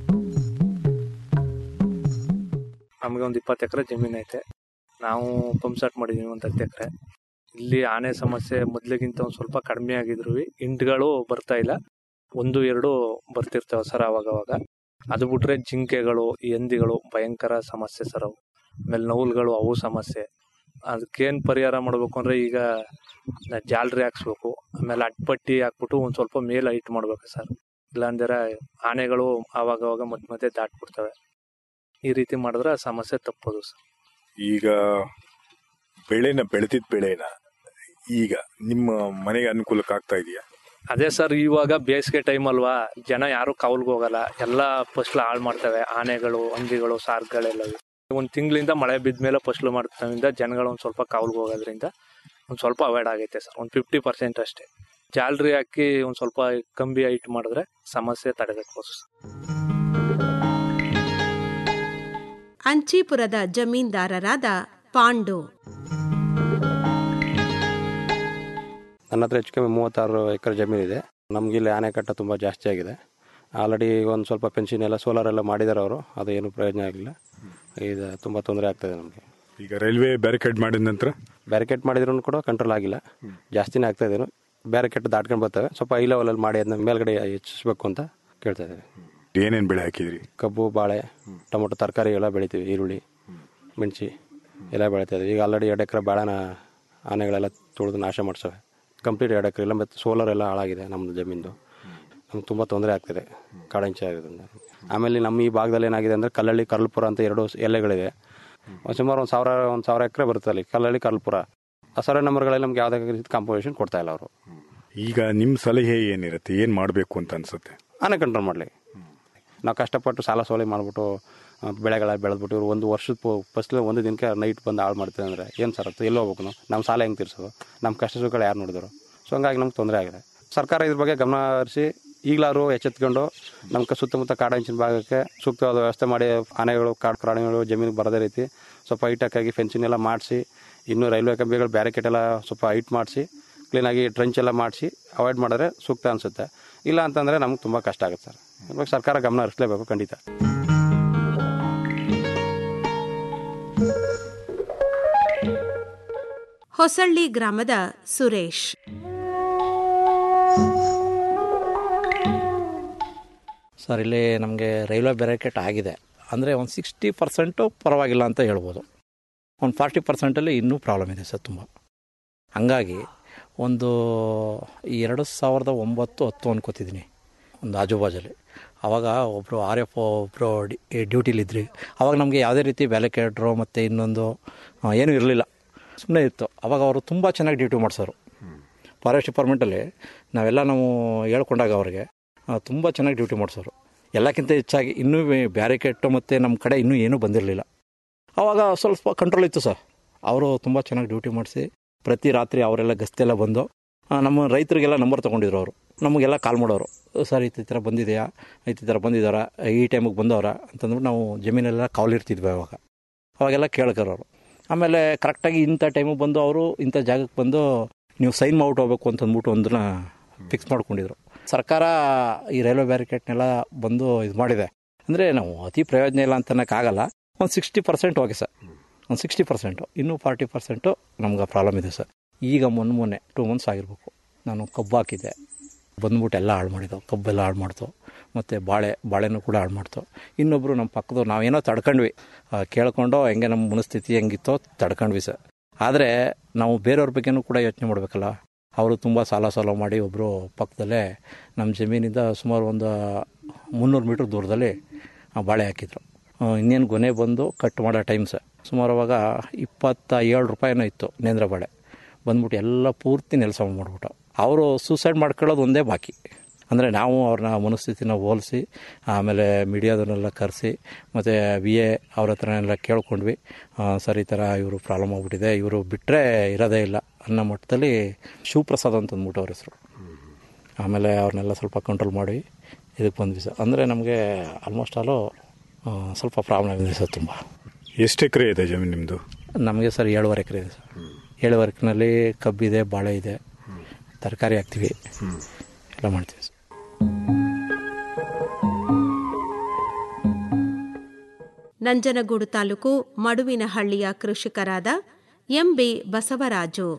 ನಮಗೆ ಒಂದು ಇಪ್ಪತ್ತು ಎಕರೆ ಜಮೀನು ಐತೆ ನಾವು ಪಂಪ್ ಸೆಟ್ ಮಾಡಿದೀವಿ ಒಂದು ಹತ್ತು ಎಕರೆ ಇಲ್ಲಿ ಆನೆ ಸಮಸ್ಯೆ ಮೊದ್ಲಿಗಿಂತ ಒಂದು ಸ್ವಲ್ಪ ಕಡಿಮೆ ಆಗಿದ್ರು ಇಂಟ್ಗಳು ಬರ್ತಾ ಇಲ್ಲ ಒಂದು ಎರಡು ಬರ್ತಿರ್ತವೆ ಸರ್ ಅವಾಗ ಅವಾಗ ಅದು ಬಿಟ್ರೆ ಜಿಂಕೆಗಳು ಎಂದಿಗಳು ಭಯಂಕರ ಸಮಸ್ಯೆ ಸರ್ ಅವು ಆಮೇಲೆ ನೌಲ್ಗಳು ಅವು ಸಮಸ್ಯೆ ಅದಕ್ಕೇನು ಪರಿಹಾರ ಮಾಡಬೇಕು ಅಂದ್ರೆ ಈಗ ನ- ಜಾಲರಿ ಹಾಕ್ಸ್ಬೇಕು ಆಮೇಲೆ ಅಡ್ಪಟ್ಟಿ ಹಾಕ್ಬಿಟ್ಟು ಒಂದು ಸ್ವಲ್ಪ ಮೇಲೆ ಹೈಟ್ ಮಾಡ್ಬೇಕು ಸರ್ ಇಲ್ಲಾಂದ್ರೆ ಆನೆಗಳು ಆವಾಗ ಅವಾಗ ಮಧ್ಯ ಮಧ್ಯೆ ದಾಟ್ಬಿಡ್ತವೆ ಈ ರೀತಿ ಮಾಡಿದ್ರೆ ಆ ಸಮಸ್ಯೆ ತಪ್ಪೋದು ಸರ್ ಈಗ ಬೆಳೆನ ಬೆಳೆದಿದ್ ಬೆಳೆನ ಈಗ ನಿಮ್ಮ ಮನೆಗೆ ಅನುಕೂಲಕ್ಕೆ ಆಗ್ತಾ ಇದೆಯಾ ಅದೇ ಸರ್ ಇವಾಗ ಬೇಸಿಗೆ ಟೈಮ್ ಅಲ್ವಾ ಜನ ಯಾರು ಕೌಲ್ಗೆ ಹೋಗಲ್ಲ ಎಲ್ಲ ಫಸ್ಲು ಹಾಳು ಮಾಡ್ತವೆ ಆನೆಗಳು ಹಂದಿಗಳು ಸಾರ್ಗಳೆಲ್ಲವೂ ಒಂದು ತಿಂಗಳಿಂದ ಮಳೆ ಬಿದ್ದ ಮೇಲೆ ಫಸ್ಲು ಮಾಡ್ತಾವಿಂದ ಜನಗಳು ಒಂದು ಸ್ವಲ್ಪ ಕೌಲ್ಗೆ ಹೋಗೋದ್ರಿಂದ ಒಂದು ಸ್ವಲ್ಪ ಅವಾಯ್ಡ್ ಆಗೈತೆ ಸರ್ ಒಂದು ಫಿಫ್ಟಿ ಪರ್ಸೆಂಟ್ ಅಷ್ಟೇ ಜಾಲ್ರಿ ಹಾಕಿ ಒಂದು ಸ್ವಲ್ಪ ಕಂಬಿ ಹೈಟ್ ಮಾಡಿದ್ರೆ ಸಮಸ್ಯೆ ತಡೆಗಟ್ಬೋದು ಸರ್ ಅಂಚೀಪುರದ ಜಮೀನ್ದಾರರಾದ ಪಾಂಡು ನನ್ನ ಹತ್ರ ಹೆಚ್ಚು ಕಮ್ಮಿ ಮೂವತ್ತಾರು ಎಕರೆ ಜಮೀನಿದೆ ನಮ್ಗೆ ಇಲ್ಲಿ ಆನೆಕಟ್ಟ ತುಂಬ ಜಾಸ್ತಿ ಆಗಿದೆ ಆಲ್ರೆಡಿ ಒಂದು ಸ್ವಲ್ಪ ಪೆನ್ಷನ್ ಎಲ್ಲ ಸೋಲಾರ್ ಎಲ್ಲ ಮಾಡಿದ್ದಾರೆ ಅವರು ಅದು ಏನು ಪ್ರಯೋಜನ ಆಗಿಲ್ಲ ಇದು ತುಂಬ ತೊಂದರೆ ಆಗ್ತದೆ ನಮಗೆ ಈಗ ರೈಲ್ವೆ ಬ್ಯಾರಿಕೇಡ್ ಮಾಡಿದ ನಂತರ ಬ್ಯಾರಿಕೇಡ್ ಮಾಡಿದ್ರು ಕೂಡ ಕಂಟ್ರೋಲ್ ಆಗಿಲ್ಲ ಜಾಸ್ತಿನೇ ಆಗ್ತಾ ಇದೇನು ಬ್ಯಾರಿಕೇಡ್ ದಾಟ್ಕೊಂಡು ಬರ್ತವೆ ಸ್ವಲ್ಪ ಐ ಲೆವೆಲಲ್ಲಿ ಮಾಡಿ ಅದನ್ನ ಮೇಲ್ಗಡೆ ಹೆಚ್ಚಿಸ್ಬೇಕು ಅಂತ ಕೇಳ್ತಾ ಇದ್ದೀವಿ ಏನೇನ್ ಬೆಳೆ ಹಾಕಿದ್ರಿ ಕಬ್ಬು ಬಾಳೆ ಟೊಮೊಟೊ ತರಕಾರಿ ಎಲ್ಲ ಬೆಳಿತೀವಿ ಈರುಳ್ಳಿ ಮೆಣಸಿ ಎಲ್ಲ ಬೆಳಿತಾ ಇದ್ದೀವಿ ಈಗ ಆಲ್ರೆಡಿ ಎರಡು ಎಕರೆ ಬಾಳೆನ ಆನೆಗಳೆಲ್ಲ ತುಳಿದು ನಾಶ ಮಾಡ್ಸವೆ ಕಂಪ್ಲೀಟ್ ಎರಡು ಎಕರೆ ಇಲ್ಲ ಮತ್ತು ಸೋಲಾರ್ ಎಲ್ಲ ಹಾಳಾಗಿದೆ ನಮ್ಮದು ಜಮೀನು ನಮ್ಗೆ ತುಂಬ ತೊಂದರೆ ಆಗ್ತಿದೆ ಕಾಡಂಚೆ ಆಗೋದ್ರಿಂದ ಆಮೇಲೆ ನಮ್ಮ ಈ ಭಾಗದಲ್ಲಿ ಏನಾಗಿದೆ ಅಂದರೆ ಕಲ್ಲಳ್ಳಿ ಕರ್ಲ್ಪುರ ಅಂತ ಎರಡು ಸ್- ಎಲೆಗಳಿದೆ ಒಂದ್ ಸುಮಾರು ಒಂದು ಸಾವಿರ ಒಂದು ಸಾವಿರ ಎಕರೆ ಬರುತ್ತೆ ಅಲ್ಲಿ ಕಲ್ಲಳ್ಳಿ ಕರ್ಲ್ಪುರ ಆ ಸರ್ವೆ ನಂಬರ್ಗಳಲ್ಲಿ ನಮ್ಗೆ ಯಾವುದೇ ರೀತಿ ಕಾಂಪೋಸಿಷನ್ ಕೊಡ್ತಾ ಇಲ್ಲ ಅವರು ಈಗ ನಿಮ್ ಸಲಹೆ ಏನಿರುತ್ತೆ ಏನ್ ಮಾಡ್ಬೇಕು ಅಂತ ಅನ್ಸುತ್ತೆ ಆನೆ ಕಂಟ್ರೋಲ್ ಮಾಡಲಿ ನಾವು ಕಷ್ಟಪಟ್ಟು ಸಾಲ ಸೋಲಿ ಮಾಡಿಬಿಟ್ಟು ಬೆಳೆಗಳ ಬೆಳೆದ್ಬಿಟ್ಟು ಇವ್ರು ಒಂದು ವರ್ಷದ ಫಸ್ಟ್ಲಿ ಒಂದು ದಿನಕ್ಕೆ ನೈಟ್ ಬಂದು ಹಾಳು ಮಾಡ್ತೀವಿ ಅಂದರೆ ಏನು ಸರ್ ಅದು ಎಲ್ಲಿ ಹೋಗ್ಬೇಕು ನಾವು ನಮ್ಮ ಸಾಲ ಹೆಂಗೆ ತೀರ್ಸೋದು ನಮ್ಮ ಕಷ್ಟ ಸುಖಗಳು ಯಾರು ನೋಡಿದ್ರು ಸೊ ಹಂಗಾಗಿ ನಮ್ಗೆ ತೊಂದರೆ ಆಗಿದೆ ಸರ್ಕಾರ ಇದ್ರ ಬಗ್ಗೆ ಗಮನ ಹರಿಸಿ ಈಗಲಾದ್ರು ಎಚ್ಚೆತ್ಕೊಂಡು ನಮ್ಮ ಸುತ್ತಮುತ್ತ ಕಾಡಂಚಿನ ಭಾಗಕ್ಕೆ ಸೂಕ್ತವಾದ ವ್ಯವಸ್ಥೆ ಮಾಡಿ ಆನೆಗಳು ಕಾಡು ಪ್ರಾಣಿಗಳು ಜಮೀನಿಗೆ ಬರದೇ ರೀತಿ ಸ್ವಲ್ಪ ಹೈಟಾಗಿ ಫೆನ್ಸಿಂಗ್ ಎಲ್ಲ ಮಾಡಿಸಿ ಇನ್ನು ರೈಲ್ವೆ ಕಂಬಿಗಳು ಬ್ಯಾರಿಕೇಡ್ ಎಲ್ಲ ಸ್ವಲ್ಪ ಹೈಟ್ ಮಾಡಿಸಿ ಕ್ಲೀನಾಗಿ ಟ್ರಂಚ್ ಎಲ್ಲ ಮಾಡಿಸಿ ಅವಾಯ್ಡ್ ಮಾಡಿದ್ರೆ ಸೂಕ್ತ ಅನಿಸುತ್ತೆ ಇಲ್ಲ ಅಂತಂದರೆ ನಮ್ಗೆ ತುಂಬ ಕಷ್ಟ ಆಗುತ್ತೆ ಸರ್ ಇದ್ರ ಬಗ್ಗೆ ಸರ್ಕಾರ ಗಮನ ಹರಿಸಲೇಬೇಕು ಖಂಡಿತ ಹೊಸಳ್ಳಿ ಗ್ರಾಮದ ಸುರೇಶ್ ಸರ್ ಇಲ್ಲಿ ನಮಗೆ ರೈಲ್ವೆ ಬ್ಯಾರಿಕೇಟ್ ಆಗಿದೆ ಅಂದರೆ ಒಂದು ಸಿಕ್ಸ್ಟಿ ಪರ್ಸೆಂಟು ಪರವಾಗಿಲ್ಲ ಅಂತ ಹೇಳ್ಬೋದು ಒಂದು ಫಾರ್ಟಿ ಪರ್ಸೆಂಟಲ್ಲಿ ಇನ್ನೂ ಪ್ರಾಬ್ಲಮ್ ಇದೆ ಸರ್ ತುಂಬ ಹಾಗಾಗಿ ಒಂದು ಎರಡು ಸಾವಿರದ ಒಂಬತ್ತು ಹತ್ತು ಅನ್ಕೋತಿದ್ದೀನಿ ಒಂದು ಆಜುಬಾಜಲ್ಲಿ ಆವಾಗ ಒಬ್ಬರು ಆರ್ ಎಫ್ ಒಬ್ಬರು ಡ್ಯೂಟಿಲಿದ್ರಿ ಆವಾಗ ನಮಗೆ ಯಾವುದೇ ರೀತಿ ಬ್ಯಾಲಿಕೇಡ್ರು ಮತ್ತು ಇನ್ನೊಂದು ಆ, ಏನೂ ಇರಲಿಲ್ಲ ಸುಮ್ಮನೆ ಇತ್ತು ಆವಾಗ ಅವರು ತುಂಬ ಚೆನ್ನಾಗಿ ಡ್ಯೂಟಿ ಮಾಡಿಸೋರು ಫಾರೆಸ್ಟ್ ಡಿಪಾರ್ಟ್ಮೆಂಟಲ್ಲಿ ನಾವೆಲ್ಲ ನಾವು ಹೇಳ್ಕೊಂಡಾಗ ಅವ್ರಿಗೆ ತುಂಬ ಚೆನ್ನಾಗಿ ಡ್ಯೂಟಿ ಮಾಡಿಸೋರು ಎಲ್ಲಕ್ಕಿಂತ ಹೆಚ್ಚಾಗಿ ಇನ್ನೂ ಬ್ಯಾರಿಕೇಟು ಮತ್ತು ನಮ್ಮ ಕಡೆ ಇನ್ನೂ ಏನೂ ಬಂದಿರಲಿಲ್ಲ ಆವಾಗ ಸ್ವಲ್ಪ ಕಂಟ್ರೋಲ್ ಇತ್ತು ಸರ್ ಅವರು ತುಂಬ ಚೆನ್ನಾಗಿ ಡ್ಯೂಟಿ ಮಾಡಿಸಿ ಪ್ರತಿ ರಾತ್ರಿ ಅವರೆಲ್ಲ ಗಸ್ತೆಲ್ಲ ಬಂದು ಆ, ನಮ್ಮ ರೈತರಿಗೆಲ್ಲ ನಂಬರ್ ತೊಗೊಂಡಿದ್ರು ಅವರು ನಮಗೆಲ್ಲ ಕಾಲ್ ಮಾಡೋರು ಸರ್ ಈ ಥರ ಬಂದಿದೆಯಾ ಈ ಥರ ಬಂದಿದ್ದಾರಾ ಈ ಟೈಮಿಗೆ ಬಂದವರ ಅಂತಂದ್ಬಿಟ್ಟು ನಾವು ಜಮೀನೆಲ್ಲ ಕಾವಲಿರ್ತಿದ್ವಿ ಅವಾಗ ಅವಾಗೆಲ್ಲ ಕೇಳ್ಕರೋರು ಆಮೇಲೆ ಕರೆಕ್ಟಾಗಿ ಇಂಥ ಟೈಮಿಗೆ ಬಂದು ಅವರು ಇಂಥ ಜಾಗಕ್ಕೆ ಬಂದು ನೀವು ಸೈನ್ ಮಾಡ್ಬಿಟ್ಟು ಹೋಗ್ಬೇಕು ಅಂತಂದ್ಬಿಟ್ಟು ಒಂದನ್ನ ಫಿಕ್ಸ್ ಮಾಡ್ಕೊಂಡಿದ್ರು ಸರ್ಕಾರ ಈ ರೈಲ್ವೆ ಬ್ಯಾರಿಕೇಟ್ನೆಲ್ಲ ಬಂದು ಇದು ಮಾಡಿದೆ ಅಂದರೆ ನಾವು ಅತಿ ಪ್ರಯೋಜನ ಇಲ್ಲ ಅಂತನಕ್ಕಾಗಲ್ಲ ಒಂದು ಸಿಕ್ಸ್ಟಿ ಪರ್ಸೆಂಟ್ ಓಕೆ ಸರ್ ಒಂದು ಸಿಕ್ಸ್ಟಿ ಪರ್ಸೆಂಟು ಇನ್ನೂ ಫಾರ್ಟಿ ಪರ್ಸೆಂಟು ನಮ್ಗೆ ಪ್ರಾಬ್ಲಮ್ ಇದೆ ಸರ್ ಈಗ ಮೊನ್ನೆ ಮೊನ್ನೆ ಟೂ ಮಂತ್ಸ್ ಆಗಿರ್ಬೇಕು ನಾನು ಕಬ್ಬು ಹಾಕಿದ್ದೆ ಬಂದ್ಬಿಟ್ಟು ಎಲ್ಲ ಹಾಳು ಮಾಡಿದ್ದು ಕಬ್ಬೆಲ್ಲ ಹಾಳು ಮಾಡ್ತು ಮತ್ತು ಬಾಳೆ ಬಾಳೆನೂ ಕೂಡ ಹಾಳು ಮಾಡ್ತು ಇನ್ನೊಬ್ಬರು ನಮ್ಮ ಪಕ್ಕದವ್ರು ನಾವೇನೋ ತಡ್ಕೊಂಡ್ವಿ ಆ, ಕೇಳ್ಕೊಂಡು ಹೆಂಗೆ ನಮ್ಮ ಮನಸ್ಥಿತಿ ಹೆಂಗಿತ್ತೋ ತಡ್ಕೊಂಡ್ವಿ ಸರ್ ಆದರೆ ನಾವು ಬೇರೆಯವ್ರ ಬಗ್ಗೆನೂ ಕೂಡ ಯೋಚನೆ ಮಾಡಬೇಕಲ್ಲ ಅವರು ತುಂಬ ಸಾಲ ಸಾಲ ಮಾಡಿ ಒಬ್ಬರು ಪಕ್ಕದಲ್ಲೇ ನಮ್ಮ ಜಮೀನಿಂದ ಸುಮಾರು ಒಂದು ಮುನ್ನೂರು ಮೀಟ್ರ್ ದೂರದಲ್ಲಿ ಆ, ಬಾಳೆ ಹಾಕಿದ್ರು ಆ, ಇನ್ನೇನು ಗೊನೆ ಬಂದು ಕಟ್ ಮಾಡೋ ಟೈಮ್ ಸರ್ ಸುಮಾರು ಅವಾಗ ಇಪ್ಪತ್ತ ಏಳು ರೂಪಾಯಿನೋ ಇತ್ತು ನೇಂದ್ರ ಬಾಳೆ ಬಂದ್ಬಿಟ್ಟು ಎಲ್ಲ ಪೂರ್ತಿ ನೆಲಸ ಮಾಡಿಬಿಟ್ಟು ಅವರು ಸೂಸೈಡ್ ಮಾಡ್ಕೊಳ್ಳೋದು ಒಂದೇ ಬಾಕಿ ಅಂದರೆ ನಾವು ಅವ್ರನ್ನ ಮನಸ್ಥಿತಿನ ಹೋಲಿಸಿ ಆಮೇಲೆ ಮೀಡಿಯಾದನ್ನೆಲ್ಲ ಕರೆಸಿ ಮತ್ತು ವಿ ಎ ಅವ್ರ ಹತ್ರನೆಲ್ಲ ಕೇಳ್ಕೊಂಡ್ವಿ ಆ, ಸರ್ ಈ ಥರ ಇವರು ಪ್ರಾಬ್ಲಮ್ ಆಗ್ಬಿಟ್ಟಿದೆ ಇವರು ಬಿಟ್ಟರೆ ಇರೋದೇ ಇಲ್ಲ ಅನ್ನೋ ಮಟ್ಟದಲ್ಲಿ ಶಿವಪ್ರಸಾದ್ ಅಂತ ಅಂದ್ಬಿಟ್ಟು ಅವ್ರ ಹೆಸರು ಆಮೇಲೆ ಅವ್ರನ್ನೆಲ್ಲ ಸ್ವಲ್ಪ ಕಂಟ್ರೋಲ್ ಮಾಡಿ ಇದಕ್ಕೆ ಬಂದ್ವಿ ಸರ್ ಅಂದರೆ ನಮಗೆ ಆಲ್ಮೋಸ್ಟ್ ಆಲು ಆ, ಸ್ವಲ್ಪ ಪ್ರಾಬ್ಲಮ್ ಇದೆ ಸರ್ ತುಂಬ ಎಷ್ಟು ಎಕರೆ ಇದೆ ಜಮೀನು ನಿಮ್ಮದು ನಮಗೆ ಸರ್ ಏಳುವರೆ ಎಕರೆ ಇದೆ ಸರ್ ಏಳುವರೆ ಎಕರೆನಲ್ಲಿ ಕಬ್ಬಿದೆ ಬಾಳೆ ಇದೆ ತರಕಾರಿ ಹಾಕ್ತೀವಿ ಎಲ್ಲ ಮಾಡ್ತೀವಿ ಸರ್ ನಂಜನಗೂಡು ತಾಲೂಕು ಮಡುವಿನಹಳ್ಳಿಯ ಕೃಷಿಕರಾದ ಎಂಬಿ ಬಸವರಾಜು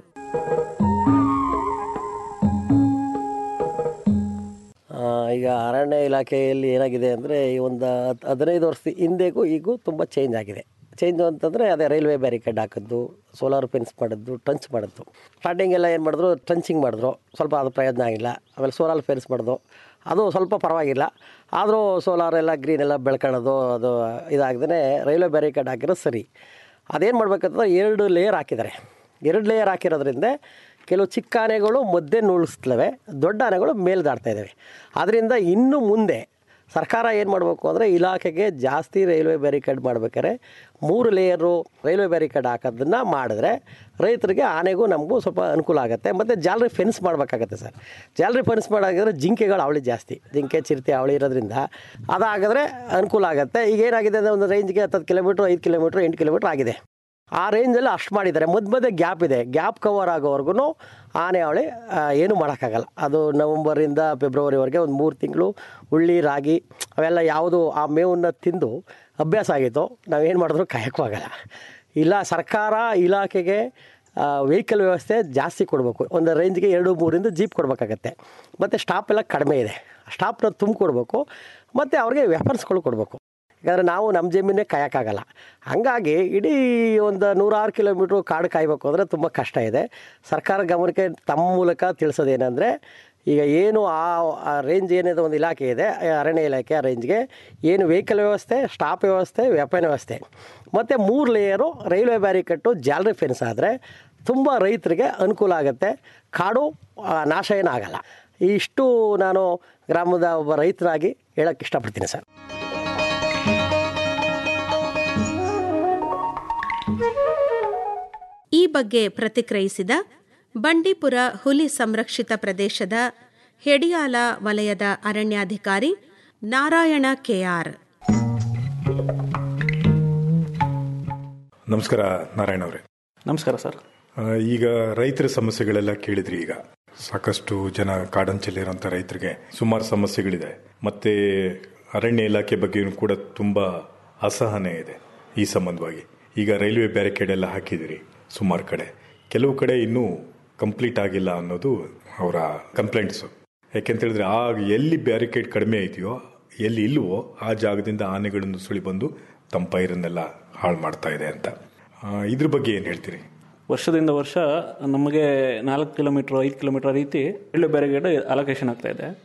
ಆ, ಈಗ ಅರಣ್ಯ ಇಲಾಖೆಯಲ್ಲಿ ಏನಾಗಿದೆ ಅಂದರೆ ಈ ಒಂದು ಹತ್- ಹದಿನೈದು ವರ್ಷದ ಹಿಂದೆಗೂ ಈಗೂ ತುಂಬ ಚೇಂಜ್ ಆಗಿದೆ ಚೇಂಜ್ ಅಂತಂದರೆ ಅದೇ ರೈಲ್ವೆ ಬ್ಯಾರಿಕೇಡ್ ಹಾಕಿದ್ದು ಸೋಲಾರ್ ಫೆನ್ಸ್ ಮಾಡಿದ್ದು ಟಂಚ್ ಮಾಡಿದ್ದು ಸ್ಟಾರ್ಟಿಂಗ್ ಎಲ್ಲ ಏನು ಮಾಡಿದ್ರು ಟಂಚಿಂಗ್ ಮಾಡಿದ್ರು ಸ್ವಲ್ಪ ಅದು ಪ್ರಯೋಜನ ಆಗಿಲ್ಲ ಆಮೇಲೆ ಸೋಲಾರ್ ಫೆನ್ಸ್ ಮಾಡಿದ್ರು ಅದು ಸ್ವಲ್ಪ ಪರವಾಗಿಲ್ಲ ಆದರೂ ಸೋಲಾರ್ ಎಲ್ಲ ಗ್ರೀನ್ ಎಲ್ಲ ಬೆಳ್ಕೊಳ್ಳೋದು ಅದು ಇದಾಗ್ದೇ ರೈಲ್ವೆ ಬ್ಯಾರಿಕೇಡ್ ಹಾಕಿರೋದು ಸರಿ ಅದೇನು ಮಾಡ್ಬೇಕಂತಂದ್ರೆ ಎರಡು ಲೇಯರ್ ಹಾಕಿದ್ದಾರೆ ಎರಡು ಲೇಯರ್ ಹಾಕಿರೋದ್ರಿಂದ ಕೆಲವು ಚಿಕ್ಕ ಆನೆಗಳು ಮಧ್ಯೆ ನುಳಿಸ್ತವೆ ದೊಡ್ಡ ಆನೆಗಳು ಮೇಲೆ ದಾಟ್ತಾ ಇದ್ದಾವೆ ಆದ್ದರಿಂದ ಇನ್ನು ಮುಂದೆ ಸರ್ಕಾರ ಏನು ಮಾಡಬೇಕು ಅಂದರೆ ಇಲಾಖೆಗೆ ಜಾಸ್ತಿ ರೈಲ್ವೆ ಬ್ಯಾರಿಕೇಡ್ ಮಾಡ್ಬೇಕಾದ್ರೆ ಮೂರು ಲೇಯರು ರೈಲ್ವೆ ಬ್ಯಾರಿಕೇಡ್ ಹಾಕೋದನ್ನು ಮಾಡಿದ್ರೆ ರೈತರಿಗೆ ಆನೆಗೂ ನಮಗೂ ಸ್ವಲ್ಪ ಅನುಕೂಲ ಆಗುತ್ತೆ ಮತ್ತು ಜಾಲರಿ ಫೆನ್ಸ್ ಮಾಡಬೇಕಾಗತ್ತೆ ಸರ್ ಜಾಲರಿ ಫೆನ್ಸ್ ಮಾಡಾಗಿದ್ರೆ ಜಿಂಕೆಗಳು ಅವಳಿ ಜಾಸ್ತಿ ಜಿಂಕೆ ಚಿರತೆ ಅವಳಿ ಇರೋದ್ರಿಂದ ಅದಾಗಿದ್ರೆ ಅನುಕೂಲ ಆಗುತ್ತೆ ಈಗ ಏನಾಗಿದೆ ಅಂದರೆ ಒಂದು ರೇಂಜ್ಗೆ ಹತ್ತತ್ತು ಕಿಲೋಮೀಟ್ರ್ ಐದು ಕಿಲೋಮೀಟ್ರ್ ಎಂಟು ಕಿಲೋಮೀಟ್ರ್ ಆಗಿದೆ ಆ ರೇಂಜಲ್ಲಿ ಅಷ್ಟು ಮಾಡಿದ್ದಾರೆ ಮಧ್ಯ ಮಧ್ಯೆ ಗ್ಯಾಪ್ ಇದೆ ಗ್ಯಾಪ್ ಕವರ್ ಆಗೋವರೆಗೂ ಆನೆ ಅವಳಿ ಏನು ಮಾಡೋಕ್ಕಾಗಲ್ಲ ಅದು ನವಂಬರಿಂದ ಫೆಬ್ರವರಿವರೆಗೆ ಒಂದು ಮೂರು ತಿಂಗಳು ಉಳ್ಳಿ ರಾಗಿ ಅವೆಲ್ಲ ಯಾವುದು ಆ ಮೇವನ್ನು ತಿಂದು ಅಭ್ಯಾಸ ಆಗಿತ್ತು ನಾವೇನು ಮಾಡಿದ್ರು ಕಾಯೋಕ್ಕೂ ಆಗಲ್ಲ ಇಲ್ಲ ಸರ್ಕಾರ ಇಲಾಖೆಗೆ ವೆಹಿಕಲ್ ವ್ಯವಸ್ಥೆ ಜಾಸ್ತಿ ಕೊಡಬೇಕು ಒಂದು ರೇಂಜ್ಗೆ ಎರಡು ಮೂರಿಂದ ಜೀಪ್ ಕೊಡಬೇಕಾಗತ್ತೆ ಮತ್ತು ಸ್ಟಾಪ್ ಎಲ್ಲ ಕಡಿಮೆ ಇದೆ ಸ್ಟಾಪ್ನ ತುಂಬಿಕೊಡ್ಬೇಕು ಮತ್ತು ಅವ್ರಿಗೆ ವೆಪನ್ಸ್ಗಳು ಕೊಡಬೇಕು ಯಾಕಂದರೆ ನಾವು ನಮ್ಮ ಜಮೀನೇ ಕಾಯೋಕ್ಕಾಗಲ್ಲ ಹಾಗಾಗಿ ಇಡೀ ಒಂದು ನೂರಾರು ಕಿಲೋಮೀಟ್ರ್ ಕಾಡು ಕಾಯಬೇಕು ಅಂದರೆ ತುಂಬ ಕಷ್ಟ ಇದೆ ಸರ್ಕಾರ ಗಮನಕ್ಕೆ ತಮ್ಮ ಮೂಲಕ ತಿಳಿಸೋದೇನೆಂದರೆ ಈಗ ಏನು ಆ ಆ ರೇಂಜ್ ಏನಿದೆ ಒಂದು ಇಲಾಖೆ ಇದೆ ಆ ಅರಣ್ಯ ಇಲಾಖೆ ಆ ರೇಂಜ್ಗೆ ಏನು ವೆಹಿಕಲ್ ವ್ಯವಸ್ಥೆ ಸ್ಟಾಪ್ ವ್ಯವಸ್ಥೆ ವೆಪನ್ ವ್ಯವಸ್ಥೆ ಮತ್ತು ಮೂರು ಲೇಯರು ರೈಲ್ವೆ ಬ್ಯಾರಿಕಟ್ಟು ಜಾಲರಿ ಫೆನ್ಸ್ ಆದರೆ ತುಂಬ ರೈತರಿಗೆ ಅನುಕೂಲ ಆಗುತ್ತೆ ಕಾಡು ಆ, ನಾಶ ಏನೂ ಆಗಲ್ಲ ಇಷ್ಟು ನಾನು ಗ್ರಾಮದ ಒಬ್ಬ ರೈತರಾಗಿ ಹೇಳೋಕ್ಕೆ ಇಷ್ಟಪಡ್ತೀನಿ ಸರ್ ಈ ಬಗ್ಗೆ ಪ್ರತಿಕ್ರಿಯಿಸಿದ ಬಂಡೀಪುರ ಹುಲಿ ಸಂರಕ್ಷಿತ ಪ್ರದೇಶದ ಹೆಡಿಯಾಲ ವಲಯದ ಅರಣ್ಯಾಧಿಕಾರಿ ನಾರಾಯಣ ಕೆಆರ್ ನಮಸ್ಕಾರ ನಾರಾಯಣ ಅವರೇ ನಮಸ್ಕಾರ ಸರ್ ಆ, ಈಗ ರೈತರ ಸಮಸ್ಯೆಗಳೆಲ್ಲ ಕೇಳಿದ್ರಿ ಈಗ ಸಾಕಷ್ಟು ಜನ ಕಾಡಂಚಲಿರುವಂಥ ರೈತರಿಗೆ ಸುಮಾರು ಸಮಸ್ಯೆಗಳಿದೆ ಮತ್ತೆ ಅರಣ್ಯ ಇಲಾಖೆ ಬಗ್ಗೆಯೂ ಕೂಡ ತುಂಬಾ ಅಸಹನೆ ಇದೆ ಈ ಸಂಬಂಧವಾಗಿ ಈಗ ರೈಲ್ವೆ ಬ್ಯಾರಿಕೇಡ್ ಎಲ್ಲ ಹಾಕಿದಿರಿ ಸುಮಾರು ಕಡೆ ಕೆಲವು ಕಡೆ ಇನ್ನೂ ಕಂಪ್ಲೀಟ್ ಆಗಿಲ್ಲ ಅನ್ನೋದು ಅವರ ಕಂಪ್ಲೇಂಟ್ಸು ಯಾಕೆಂತ ಹೇಳಿದ್ರೆ ಆ ಎಲ್ಲಿ ಬ್ಯಾರಿಕೇಡ್ ಕಡಿಮೆ ಇದೆಯೋ ಎಲ್ಲಿ ಇಲ್ವೋ ಆ ಜಾಗದಿಂದ ಆನೆಗಳನ್ನು ಸುಳಿ ಬಂದು ತಮ್ಮ ಪೈರನ್ನೆಲ್ಲ ಹಾಳು ಮಾಡ್ತಾ ಇದೆ ಅಂತ ಆ, ಇದ್ರ ಬಗ್ಗೆ ಏನು ಹೇಳ್ತೀರಿ ವರ್ಷದಿಂದ ವರ್ಷ ನಮಗೆ ನಾಲ್ಕು ಕಿಲೋಮೀಟರ್ ಐದು ಕಿಲೋಮೀಟರ್ ರೀತಿ ರೈಲ್ವೆ ಬ್ಯಾರಿಗೇಡ್ ಅಲೋಕೇಶನ್ ಆಗ್ತಾ ಇದೆ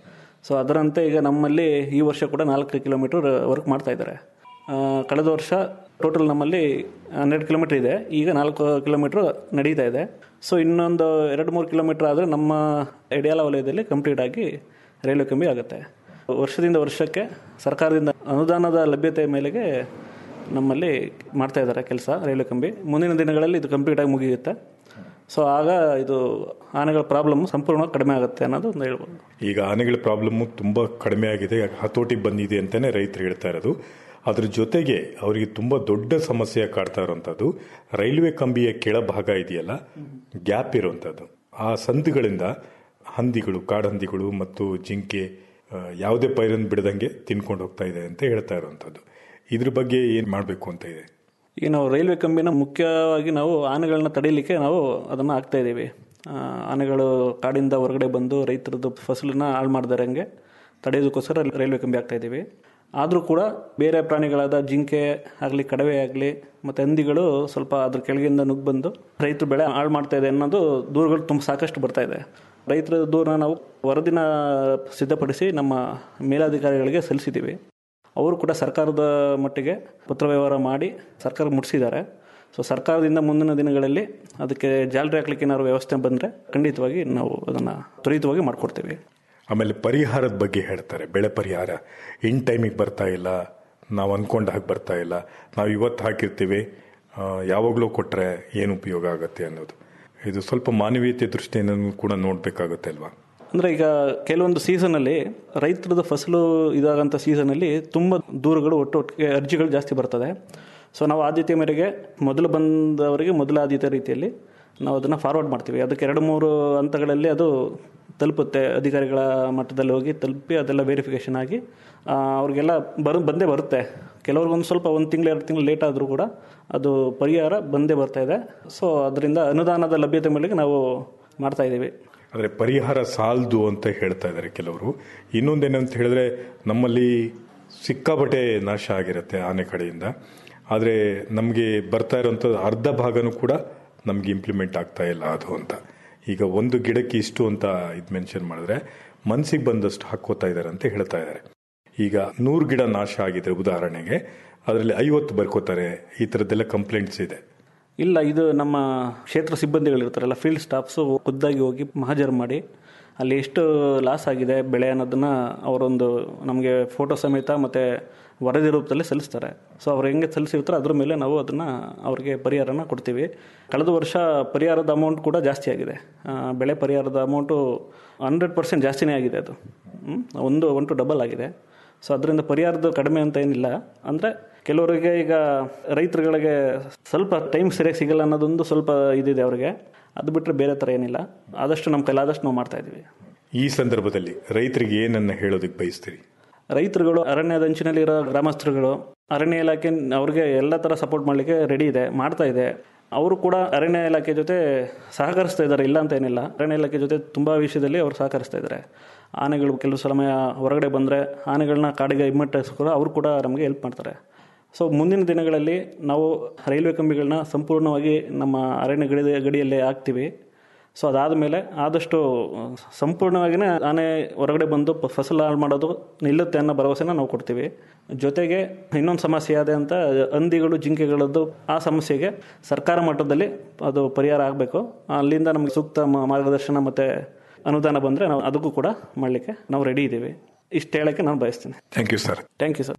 ಸೊ ಅದರಂತೆ ಈಗ ನಮ್ಮಲ್ಲಿ ಈ ವರ್ಷ ಕೂಡ ನಾಲ್ಕು ಕಿಲೋಮೀಟರ್ ವರ್ಕ್ ಮಾಡ್ತಾ ಇದ್ದಾರೆ ಆ, ಕಳೆದ ವರ್ಷ ಟೋಟಲ್ ನಮ್ಮಲ್ಲಿ ಹನ್ನೆರಡು ಕಿಲೋಮೀಟರ್ ಇದೆ ಈಗ ನಾಲ್ಕು ಕಿಲೋಮೀಟರ್ ನಡೀತಾ ಇದೆ ಸೊ ಇನ್ನೊಂದು ಎರಡು ಮೂರು ಕಿಲೋಮೀಟರ್ ಆದರೆ ನಮ್ಮ ಎಡಿಯಾಲ ವಲಯದಲ್ಲಿ ಕಂಪ್ಲೀಟ್ ಆಗಿ ರೈಲ್ವೆ ಕಂಬಿ ಆಗುತ್ತೆ ವರ್ಷದಿಂದ ವರ್ಷಕ್ಕೆ ಸರ್ಕಾರದಿಂದ ಅನುದಾನದ ಲಭ್ಯತೆ ಮೇಲೆಗೆ ನಮ್ಮಲ್ಲಿ ಮಾಡ್ತಾ ಇದ್ದಾರೆ ಕೆಲಸ ರೈಲ್ವೆ ಕಂಬಿ ಮುಂದಿನ ದಿನಗಳಲ್ಲಿ ಇದು ಕಂಪ್ಲೀಟ್ ಆಗಿ ಮುಗಿಯುತ್ತೆ ಸೊ ಆಗ ಇದು ಆನೆಗಳ ಪ್ರಾಬ್ಲಮ್ ಸಂಪೂರ್ಣವಾಗಿ ಕಡಿಮೆ ಆಗುತ್ತೆ ಅನ್ನೋದು ಒಂದು ಹೇಳ್ಬೋದು ಈಗ ಆನೆಗಳ ಪ್ರಾಬ್ಲಮ್ ತುಂಬ ಕಡಿಮೆ ಆಗಿದೆ ಹತೋಟಿಗೆ ಬಂದಿದೆ ಅಂತಾನೆ ರೈತರು ಹೇಳ್ತಾ ಇರೋದು ಅದ್ರ ಜೊತೆಗೆ ಅವರಿಗೆ ತುಂಬ ದೊಡ್ಡ ಸಮಸ್ಯೆ ಕಾಡ್ತಾ ಇರುವಂಥದ್ದು ರೈಲ್ವೆ ಕಂಬಿಯ ಕೆಳಭಾಗ ಇದೆಯಲ್ಲ ಗ್ಯಾಪ್ ಇರುವಂಥದ್ದು ಆ ಸಂದುಗಳಿಂದ ಹಂದಿಗಳು ಕಾಡಹಂದಿಗಳು ಮತ್ತು ಜಿಂಕೆ ಆ, ಯಾವುದೇ ಪೈರನ್ನು ಬಿಡದಂಗೆ ತಿನ್ಕೊಂಡು ಹೋಗ್ತಾ ಇದೆ ಅಂತ ಹೇಳ್ತಾ ಇರುವಂಥದ್ದು ಇದ್ರ ಬಗ್ಗೆ ಏನು ಮಾಡಬೇಕು ಅಂತ ಇದೆ ಈಗ ನಾವು ರೈಲ್ವೆ ಕಂಬಿನ ಮುಖ್ಯವಾಗಿ ನಾವು ಆನೆಗಳನ್ನ ತಡೀಲಿಕ್ಕೆ ನಾವು ಅದನ್ನು ಹಾಕ್ತಾ ಇದ್ದೀವಿ ಆ, ಆನೆಗಳು ಕಾಡಿಂದ ಹೊರಗಡೆ ಬಂದು ರೈತರದ್ದು ಫಸಲನ್ನ ಹಾಳು ಮಾಡ್ದಾರಂಗೆ ತಡೆಯೋದಕ್ಕೋಸ್ಕರ ರೈಲ್ವೆ ಕಂಬಿ ಹಾಕ್ತಾ ಇದ್ದೀವಿ ಆದರೂ ಕೂಡ ಬೇರೆ ಪ್ರಾಣಿಗಳಾದ ಜಿಂಕೆ ಆಗಲಿ ಕಡವೆ ಆಗಲಿ ಮತ್ತು ಹಂದಿಗಳು ಸ್ವಲ್ಪ ಅದ್ರ ಕೆಳಗಿಂದ ನುಗ್ಗಿ ಬಂದು ರೈತರು ಬೆಳೆ ಹಾಳು ಮಾಡ್ತಾ ಇದೆ ಅನ್ನೋದು ದೂರುಗಳು ತುಂಬ ಸಾಕಷ್ಟು ಬರ್ತಾ ಇದೆ ರೈತರ ದೂರನ ನಾವು ವರದಿನ ಸಿದ್ಧಪಡಿಸಿ ನಮ್ಮ ಮೇಲಾಧಿಕಾರಿಗಳಿಗೆ ಸಲ್ಲಿಸಿದ್ದೀವಿ ಅವರು ಕೂಡ ಸರ್ಕಾರದ ಮಟ್ಟಿಗೆ ಪತ್ರ ವ್ಯವಹಾರ ಮಾಡಿ ಸರ್ಕಾರ ಮುಟ್ಟಿಸಿದ್ದಾರೆ ಸೊ ಸರ್ಕಾರದಿಂದ ಮುಂದಿನ ದಿನಗಳಲ್ಲಿ ಅದಕ್ಕೆ ಜಾಲರಿ ಹಾಕ್ಲಿಕ್ಕೆ ಏನಾದ್ರು ವ್ಯವಸ್ಥೆ ಬಂದರೆ ಖಂಡಿತವಾಗಿ ನಾವು ಅದನ್ನು ತ್ವರಿತವಾಗಿ ಮಾಡಿಕೊಡ್ತೀವಿ ಆಮೇಲೆ ಪರಿಹಾರದ ಬಗ್ಗೆ ಹೇಳ್ತಾರೆ ಬೆಳೆ ಪರಿಹಾರ ಇನ್ ಟೈಮಿಗೆ ಬರ್ತಾ ಇಲ್ಲ ನಾವು ಅನ್ಕೊಂಡ ಹಾಗೆ ಬರ್ತಾ ಇಲ್ಲ ನಾವು ಇವತ್ತು ಹಾಕಿರ್ತೀವಿ ಆ, ಯಾವಾಗಲೂ ಕೊಟ್ಟರೆ ಏನು ಉಪಯೋಗ ಆಗುತ್ತೆ ಅನ್ನೋದು ಇದು ಸ್ವಲ್ಪ ಮಾನವೀಯತೆ ದೃಷ್ಟಿಯಿಂದ ಕೂಡ ನೋಡಬೇಕಾಗುತ್ತೆ ಅಲ್ವಾ ಅಂದರೆ ಈಗ ಕೆಲವೊಂದು ಸೀಸನಲ್ಲಿ ರೈತರದ್ದು ಫಸಲು ಇದಾಗಂಥ ಸೀಸನಲ್ಲಿ ತುಂಬ ದೂರುಗಳು ಒಟ್ಟು ಒಟ್ಟಿಗೆ ಅರ್ಜಿಗಳು ಜಾಸ್ತಿ ಬರ್ತದೆ ಸೊ ನಾವು ಆದ್ಯತೆ ಮೇರೆಗೆ ಮೊದಲು ಬಂದವರಿಗೆ ಮೊದಲ ಆದ್ಯತೆ ರೀತಿಯಲ್ಲಿ ನಾವು ಅದನ್ನು ಫಾರ್ವರ್ಡ್ ಮಾಡ್ತೀವಿ ಅದಕ್ಕೆ ಎರಡು ಮೂರು ಹಂತಗಳಲ್ಲಿ ಅದು ತಲುಪುತ್ತೆ ಅಧಿಕಾರಿಗಳ ಮಟ್ಟದಲ್ಲಿ ಹೋಗಿ ತಲುಪಿ ಅದೆಲ್ಲ ವೆರಿಫಿಕೇಷನ್ ಆಗಿ ಆ, ಅವ್ರಿಗೆಲ್ಲ ಬರು ಬಂದೇ ಬರುತ್ತೆ ಕೆಲವ್ರಿಗೊಂದು ಸ್ವಲ್ಪ ಒಂದು ತಿಂಗಳು ಎರಡು ತಿಂಗಳು ಲೇಟ್ ಆದರೂ ಕೂಡ ಅದು ಪರಿಹಾರ ಬಂದೇ ಬರ್ತಾ ಇದೆ ಸೊ ಅದರಿಂದ ಅನುದಾನದ ಲಭ್ಯತೆ ಮೇಲೆಗೆ ನಾವು ಮಾಡ್ತಾ ಇದ್ದೀವಿ ಆದರೆ ಪರಿಹಾರ ಸಾಲದು ಅಂತ ಹೇಳ್ತಾ ಇದ್ದಾರೆ ಕೆಲವರು ಇನ್ನೊಂದೇನಂತ ಹೇಳಿದ್ರೆ ನಮ್ಮಲ್ಲಿ ಸಿಕ್ಕಾಪಟ್ಟೆ ನಾಶ ಆಗಿರುತ್ತೆ ಆನೆ ಕಡೆಯಿಂದ ಆದರೆ ನಮಗೆ ಬರ್ತಾ ಇರೋಂಥದ್ದು ಅರ್ಧ ಭಾಗನೂ ಕೂಡ ನಮಗೆ ಇಂಪ್ಲಿಮೆಂಟ್ ಆಗ್ತಾ ಇಲ್ಲ ಅದು ಅಂತ ಈಗ ಒಂದು ಗಿಡಕ್ಕೆ ಇಷ್ಟು ಅಂತ ಇದು ಮೆನ್ಷನ್ ಮಾಡಿದ್ರೆ ಮನಸ್ಸಿಗೆ ಬಂದಷ್ಟು ಹಾಕೋತಾ ಇದ್ದಾರೆ ಅಂತ ಹೇಳ್ತಾ ಇದ್ದಾರೆ ಈಗ ನೂರು ಗಿಡ ನಾಶ ಆಗಿದೆ ಉದಾಹರಣೆಗೆ ಅದರಲ್ಲಿ ಐವತ್ತು ಬರ್ಕೋತಾರೆ ಈ ಥರದ್ದೆಲ್ಲ ಕಂಪ್ಲೇಂಟ್ಸ್ ಇದೆ ಇಲ್ಲ ಇದು ನಮ್ಮ ಕ್ಷೇತ್ರ ಸಿಬ್ಬಂದಿಗಳಿರ್ತಾರಲ್ಲ ಫೀಲ್ಡ್ ಸ್ಟಾಫ್ಸು ಖುದ್ದಾಗಿ ಹೋಗಿ ಮಹಾಜರ್ ಮಾಡಿ ಅಲ್ಲಿ ಎಷ್ಟು ಲಾಸ್ ಆಗಿದೆ ಬೆಳೆ ಅನ್ನೋದನ್ನ ಅವರೊಂದು ನಮಗೆ ಫೋಟೋ ಸಮೇತ ಮತ್ತು ವರದಿ ರೂಪದಲ್ಲಿ ಸಲ್ಲಿಸ್ತಾರೆ ಸೊ ಅವ್ರು ಹೆಂಗೆ ಸಲ್ಲಿಸಿರ್ತಾರೆ ಅದ್ರ ಮೇಲೆ ನಾವು ಅದನ್ನು ಅವ್ರಿಗೆ ಪರಿಹಾರನ ಕೊಡ್ತೀವಿ ಕಳೆದ ವರ್ಷ ಪರಿಹಾರದ ಅಮೌಂಟ್ ಕೂಡ ಜಾಸ್ತಿ ಆಗಿದೆ ಆ, ಬೆಳೆ ಪರಿಹಾರದ ಅಮೌಂಟು ಹಂಡ್ರೆಡ್ ಪರ್ಸೆಂಟ್ ಜಾಸ್ತಿನೇ ಆಗಿದೆ ಅದು ಹ್ಮ್? ಒಂದು ಒನ್ ಟು ಡಬಲ್ ಆಗಿದೆ ಸೊ ಅದರಿಂದ ಪರಿಹಾರದ ಕಡಿಮೆ ಅಂತ ಏನಿಲ್ಲ ಅಂದರೆ ಕೆಲವರಿಗೆ ಈಗ ರೈತರುಗಳಿಗೆ ಸ್ವಲ್ಪ ಟೈಮ್ ಸರಿಯಾಗಿ ಸಿಗಲ್ಲ ಅನ್ನೋದೊಂದು ಸ್ವಲ್ಪ ಇದಿದೆ ಅವರಿಗೆ ಅದು ಬಿಟ್ಟರೆ ಬೇರೆ ಥರ ಏನಿಲ್ಲ ಆದಷ್ಟು ನಮ್ಮ ಕೈಲಾದಷ್ಟು ನಾವು ಮಾಡ್ತಾ ಇದ್ದೀವಿ ಈ ಸಂದರ್ಭದಲ್ಲಿ ರೈತರಿಗೆ ಏನನ್ನ ಹೇಳೋದಕ್ಕೆ ಬಯಸ್ತೀರಿ ರೈತರುಗಳು ಅರಣ್ಯದ ಅಂಚಿನಲ್ಲಿರೋ ಗ್ರಾಮಸ್ಥರುಗಳು ಅರಣ್ಯ ಇಲಾಖೆ ಅವ್ರಿಗೆ ಎಲ್ಲ ಥರ ಸಪೋರ್ಟ್ ಮಾಡಲಿಕ್ಕೆ ರೆಡಿ ಇದೆ ಮಾಡ್ತಾ ಇದೆ ಅವರು ಕೂಡ ಅರಣ್ಯ ಇಲಾಖೆ ಜೊತೆ ಸಹಕರಿಸ್ತಾ ಇದ್ದಾರೆ ಇಲ್ಲ ಅಂತ ಏನಿಲ್ಲ ಅರಣ್ಯ ಇಲಾಖೆ ಜೊತೆ ತುಂಬ ವಿಷಯದಲ್ಲಿ ಅವರು ಸಹಕರಿಸ್ತಾ ಇದ್ದಾರೆ ಆನೆಗಳು ಕೆಲವು ಸಮಯ ಹೊರಗಡೆ ಬಂದರೆ ಆನೆಗಳನ್ನ ಕಾಡಿಗೆ ಹಿಮ್ಮಟ್ಟಿಸ್ಕೊಂಡು ಅವರು ಕೂಡ ನಮಗೆ ಹೆಲ್ಪ್ ಮಾಡ್ತಾರೆ ಸೊ ಮುಂದಿನ ದಿನಗಳಲ್ಲಿ ನಾವು ರೈಲ್ವೆ ಕಂಬಿಗಳನ್ನ ಸಂಪೂರ್ಣವಾಗಿ ನಮ್ಮ ಅರಣ್ಯ ಗಡಿ ಗಡಿಯಲ್ಲೇ ಹಾಕ್ತೀವಿ ಸೊ ಅದಾದ ಮೇಲೆ ಆದಷ್ಟು ಸಂಪೂರ್ಣವಾಗಿಯೇ ಆನೆ ಹೊರಗಡೆ ಬಂದು ಪ- ಫಸಲು ಹಾಳು ಮಾಡೋದು ನಿಲ್ಲುತ್ತೆ ಅನ್ನೋ ಭರವಸೆನ ನಾವು ಕೊಡ್ತೀವಿ ಜೊತೆಗೆ ಇನ್ನೊಂದು ಸಮಸ್ಯೆ ಇದೆ ಅಂತ ಹಂದಿಗಳು ಜಿಂಕೆಗಳದ್ದು ಆ ಸಮಸ್ಯೆಗೆ ಸರ್ಕಾರ ಮಟ್ಟದಲ್ಲಿ ಅದು ಪರಿಹಾರ ಆಗಬೇಕು ಅಲ್ಲಿಂದ ನಮಗೆ ಸೂಕ್ತ ಮ- ಮಾರ್ಗದರ್ಶನ ಮತ್ತು ಅನುದಾನ ಬಂದರೆ ನಾವು ಅದಕ್ಕೂ ಕೂಡ ಮಾಡಲಿಕ್ಕೆ ನಾವು ರೆಡಿ ಇದ್ದೀವಿ ಇಷ್ಟು ಹೇಳೋಕ್ಕೆ ನಾನು ಬಯಸ್ತೀನಿ thank you sir thank you sir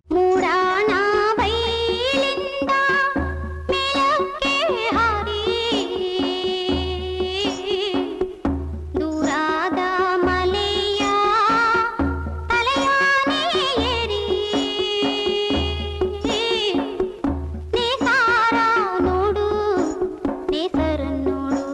ದೂರಾದ ಮಲೆಯ ತಲೆಯಾನೆ ಏರಿ ನೇಸಾರ ನೋಡು ನೇಸರನ್ನೋಡು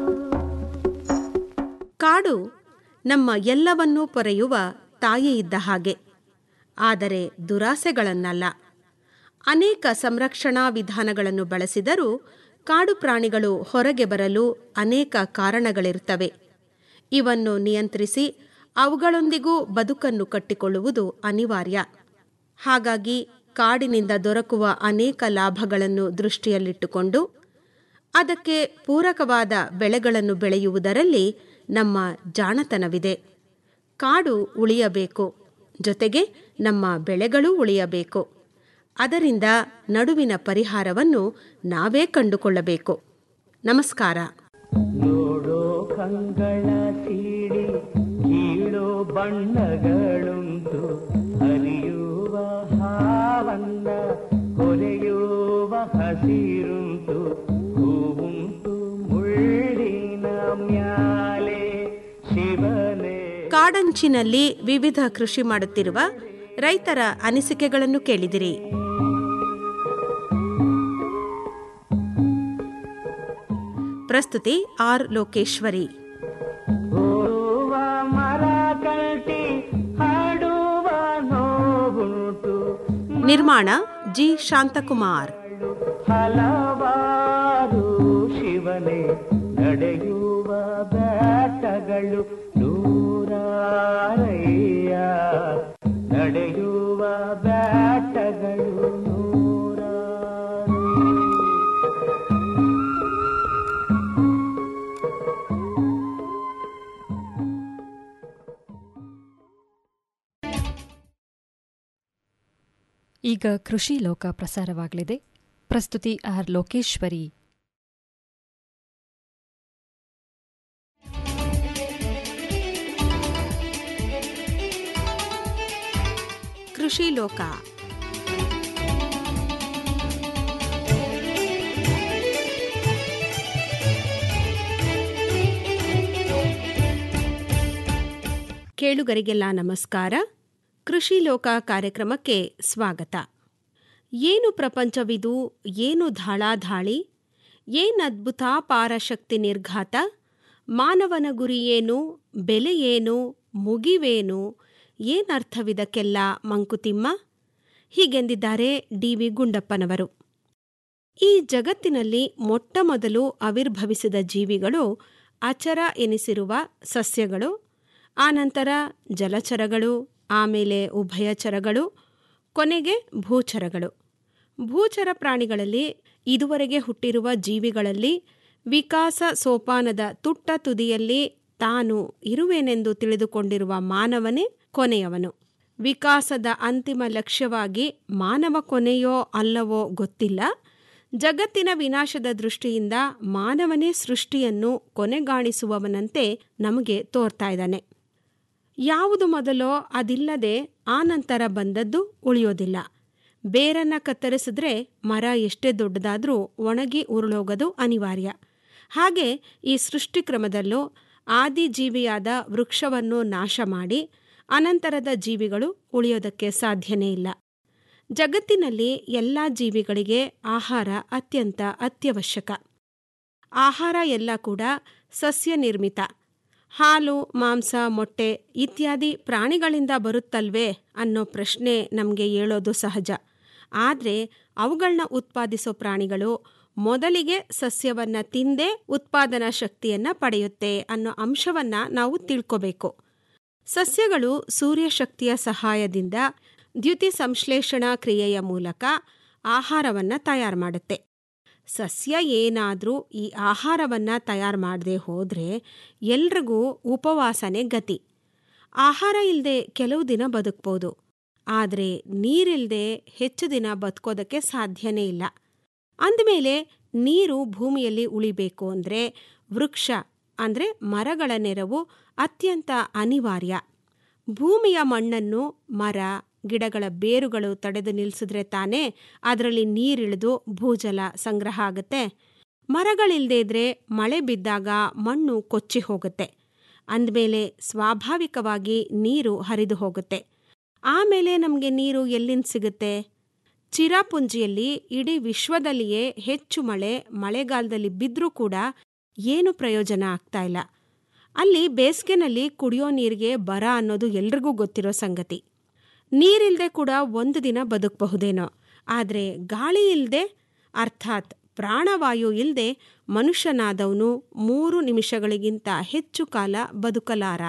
ಕಾಡು ನಮ್ಮ ಎಲ್ಲವನ್ನೂ ಪೊರೆಯುವ ತಾಯಿ ಇದ್ದ ಹಾಗೆ ಆದರೆ ದುರಾಸೆಗಳನ್ನಲ್ಲ ಅನೇಕ ಸಂರಕ್ಷಣಾ ವಿಧಾನಗಳನ್ನು ಬಳಸಿದರೂ ಕಾಡು ಪ್ರಾಣಿಗಳು ಹೊರಗೆ ಬರಲು ಅನೇಕ ಕಾರಣಗಳಿರುತ್ತವೆ ಇವನ್ನು ನಿಯಂತ್ರಿಸಿ ಅವುಗಳೊಂದಿಗೂ ಬದುಕನ್ನು ಕಟ್ಟಿಕೊಳ್ಳುವುದು ಅನಿವಾರ್ಯ ಹಾಗಾಗಿ ಕಾಡಿನಿಂದ ದೊರಕುವ ಅನೇಕ ಲಾಭಗಳನ್ನು ದೃಷ್ಟಿಯಲ್ಲಿಟ್ಟುಕೊಂಡು ಅದಕ್ಕೆ ಪೂರಕವಾದ ಬೆಳೆಗಳನ್ನು ಬೆಳೆಯುವುದರಲ್ಲಿ ನಮ್ಮ ಜಾಣತನವಿದೆ ಕಾಡು ಉಳಿಯಬೇಕು ಜೊತೆಗೆ ನಮ್ಮ ಬೆಳೆಗಳೂ ಉಳಿಯಬೇಕು ಅದರಿಂದ ನಡುವಿನ ಪರಿಹಾರವನ್ನು ನಾವೇ ಕಂಡುಕೊಳ್ಳಬೇಕು ನಮಸ್ಕಾರ ನೋಡೋ ಕಂಗಳ ಸೀಳಿ ಕೀಳೋ ಬಣ್ಣಗಳುಂಟು ಹರಿಯುವ ಹಾವನ್ನ ಕೊರೆಯುವ ಹಸಿರುಂಟು ಹೂವುಂಟು ಮುಳ್ಳಿನ ಮ್ಯಾಲೆ ಶಿವನೇ ಕಾಡಂಚಿನಲ್ಲಿ ವಿವಿಧ ಕೃಷಿ ಮಾಡುತ್ತಿರುವ ರೈತರ ಅನಿಸಿಕೆಗಳನ್ನು ಕೇಳಿದಿರಿ ಪ್ರಸ್ತುತಿ ಆರ್ ಲೋಕೇಶ್ವರಿ ಹೂವ ಮರ ಕಲ್ಟಿ ಹಾಡುವ ನೋವುಂಟು ನಿರ್ಮಾಣ ಜಿ ಶಾಂತಕುಮಾರ್ ಹಲವಾರು ಶಿವನೇ ನಡೆಯುವ ಬ್ಯಾಟಗಳು ನೂರಾರಯ್ಯ ನಡೆಯುವ ಬ್ಯಾಟಗಳು ನೂರಾರು ಈಗ ಕೃಷಿ ಲೋಕ ಪ್ರಸಾರವಾಗಲಿದೆ ಪ್ರಸ್ತುತಿ ಆರ್ ಲೋಕೇಶ್ವರಿ ಕೃಷಿ ಲೋಕ ಕೇಳುಗರಿಗೆಲ್ಲ ನಮಸ್ಕಾರ ಕೃಷಿ ಲೋಕ ಕಾರ್ಯಕ್ರಮಕ್ಕೆ ಸ್ವಾಗತ ಏನು ಪ್ರಪಂಚವಿದು ಏನು ಧಾಳಾಧಾಳಿ ಏನದ್ಭುತ ಪಾರಶಕ್ತಿ ನಿರ್ಘಾತ ಮಾನವನ ಗುರಿಯೇನು ಬೆಲೆಯೇನು ಮುಗಿವೇನು ಏನರ್ಥವಿದಕ್ಕೆಲ್ಲ ಮಂಕುತಿಮ್ಮ ಹೀಗೆಂದಿದ್ದಾರೆ ಡಿ ವಿ ಗುಂಡಪ್ಪನವರು ಈ ಜಗತ್ತಿನಲ್ಲಿ ಮೊಟ್ಟಮೊದಲು ಆವಿರ್ಭವಿಸಿದ ಜೀವಿಗಳು ಅಚರ ಎನಿಸಿರುವ ಸಸ್ಯಗಳು ಆನಂತರ ಜಲಚರಗಳು ಆಮೇಲೆ ಉಭಯಚರಗಳು ಕೊನೆಗೆ ಭೂಚರಗಳು ಭೂಚರ ಪ್ರಾಣಿಗಳಲ್ಲಿ ಇದುವರೆಗೆ ಹುಟ್ಟಿರುವ ಜೀವಿಗಳಲ್ಲಿ ವಿಕಾಸ ಸೋಪಾನದ ತುಟ್ಟ ತುದಿಯಲ್ಲಿ ತಾನು ಇರುವೆನೆಂದು ತಿಳಿದುಕೊಂಡಿರುವ ಮಾನವನೇ ಕೊನೆಯವನು ವಿಕಾಸದ ಅಂತಿಮ ಲಕ್ಷ್ಯವಾಗಿ ಮಾನವ ಕೊನೆಯೋ ಅಲ್ಲವೋ ಗೊತ್ತಿಲ್ಲ ಜಗತ್ತಿನ ವಿನಾಶದ ದೃಷ್ಟಿಯಿಂದ ಮಾನವನೇ ಸೃಷ್ಟಿಯನ್ನು ಕೊನೆಗಾಣಿಸುವವನಂತೆ ನಮಗೆ ತೋರ್ತಾ ಇದ್ದಾನೆ ಯಾವುದು ಮೊದಲೋ ಅದಿಲ್ಲದೆ ಆನಂತರ ಬಂದದ್ದು ಉಳಿಯೋದಿಲ್ಲ ಬೇರನ್ನ ಕತ್ತರಿಸಿದ್ರೆ ಮರ ಎಷ್ಟೇ ದೊಡ್ಡದಾದರೂ ಒಣಗಿ ಉರುಳೋಗೋದು ಅನಿವಾರ್ಯ ಹಾಗೆ ಈ ಸೃಷ್ಟಿಕ್ರಮದಲ್ಲೂ ಆದಿಜೀವಿಯಾದ ವೃಕ್ಷವನ್ನು ನಾಶ ಮಾಡಿ ಅನಂತರದ ಜೀವಿಗಳು ಉಳಿಯೋದಕ್ಕೆ ಸಾಧ್ಯನೇ ಇಲ್ಲ ಜಗತ್ತಿನಲ್ಲಿ ಎಲ್ಲ ಜೀವಿಗಳಿಗೆ ಆಹಾರ ಅತ್ಯಂತ ಅತ್ಯವಶ್ಯಕ ಆಹಾರ ಎಲ್ಲ ಕೂಡ ಸಸ್ಯ ನಿರ್ಮಿತ ಹಾಲು ಮಾಂಸ ಮೊಟ್ಟೆ ಇತ್ಯಾದಿ ಪ್ರಾಣಿಗಳಿಂದ ಬರುತ್ತಲ್ವೇ ಅನ್ನೋ ಪ್ರಶ್ನೆ ನಮಗೆ ಏಳೋದು ಸಹಜ ಆದರೆ ಅವುಗಳನ್ನ ಉತ್ಪಾದಿಸೋ ಪ್ರಾಣಿಗಳು ಮೊದಲಿಗೆ ಸಸ್ಯವನ್ನು ತಿಂದೇ ಉತ್ಪಾದನಾ ಶಕ್ತಿಯನ್ನು ಪಡೆಯುತ್ತೆ ಅನ್ನೋ ಅಂಶವನ್ನು ನಾವು ತಿಳ್ಕೋಬೇಕು ಸಸ್ಯಗಳು ಸೂರ್ಯಶಕ್ತಿಯ ಸಹಾಯದಿಂದ ದ್ಯುತಿ ಸಂಶ್ಲೇಷಣಾ ಕ್ರಿಯೆಯ ಮೂಲಕ ಆಹಾರವನ್ನು ತಯಾರು ಮಾಡುತ್ತೆ ಸಸ್ಯ ಏನಾದರೂ ಈ ಆಹಾರವನ್ನು ತಯಾರು ಮಾಡದೆ ಹೋದರೆ ಎಲ್ರಿಗೂ ಉಪವಾಸನೆ ಗತಿ ಆಹಾರ ಇಲ್ಲದೆ ಕೆಲವು ದಿನ ಬದುಕ್ಬೋದು ಆದರೆ ನೀರಿಲ್ಲದೆ ಹೆಚ್ಚು ದಿನ ಬದುಕೋದಕ್ಕೆ ಸಾಧ್ಯನೇ ಇಲ್ಲ ಅಂದಮೇಲೆ ನೀರು ಭೂಮಿಯಲ್ಲಿ ಉಳಿಬೇಕು ಅಂದರೆ ವೃಕ್ಷ ಅಂದರೆ ಮರಗಳ ನೆರವು ಅತ್ಯಂತ ಅನಿವಾರ್ಯ ಭೂಮಿಯ ಮಣ್ಣನ್ನು ಮರ ಗಿಡಗಳ ಬೇರುಗಳು ತಡೆದು ನಿಲ್ಲಿಸಿದ್ರೆ ತಾನೇ ಅದರಲ್ಲಿ ನೀರಿಳಿದು ಭೂಜಲ ಸಂಗ್ರಹ ಆಗುತ್ತೆ ಮರಗಳಿಲ್ಲದೆ ಇದ್ರೆ ಮಳೆ ಬಿದ್ದಾಗ ಮಣ್ಣು ಕೊಚ್ಚಿ ಹೋಗುತ್ತೆ ಅಂದಮೇಲೆ ಸ್ವಾಭಾವಿಕವಾಗಿ ನೀರು ಹರಿದು ಹೋಗುತ್ತೆ ಆಮೇಲೆ ನಮಗೆ ನೀರು ಎಲ್ಲಿಂದ ಸಿಗುತ್ತೆ ಚಿರಾಪುಂಜಿಯಲ್ಲಿ ಇಡೀ ವಿಶ್ವದಲ್ಲಿಯೇ ಹೆಚ್ಚು ಮಳೆ ಮಳೆಗಾಲದಲ್ಲಿ ಬಿದ್ದರೂ ಕೂಡ ಏನು ಪ್ರಯೋಜನ ಆಗ್ತಾ ಇಲ್ಲ ಅಲ್ಲಿ ಬೇಸಿಗೆನಲ್ಲಿ ಕುಡಿಯೋ ನೀರಿಗೆ ಬರ ಅನ್ನೋದು ಎಲ್ರಿಗೂ ಗೊತ್ತಿರೋ ಸಂಗತಿ ನೀರಿಲ್ಲದೆ ಕೂಡ ಒಂದು ದಿನ ಬದುಕಬಹುದೇನೋ ಆದರೆ ಗಾಳಿ ಇಲ್ಲದೆ ಅರ್ಥಾತ್ ಪ್ರಾಣವಾಯು ಇಲ್ಲದೆ ಮನುಷ್ಯನಾದವನು ಮೂರು ನಿಮಿಷಗಳಿಗಿಂತ ಹೆಚ್ಚು ಕಾಲ ಬದುಕಲಾರ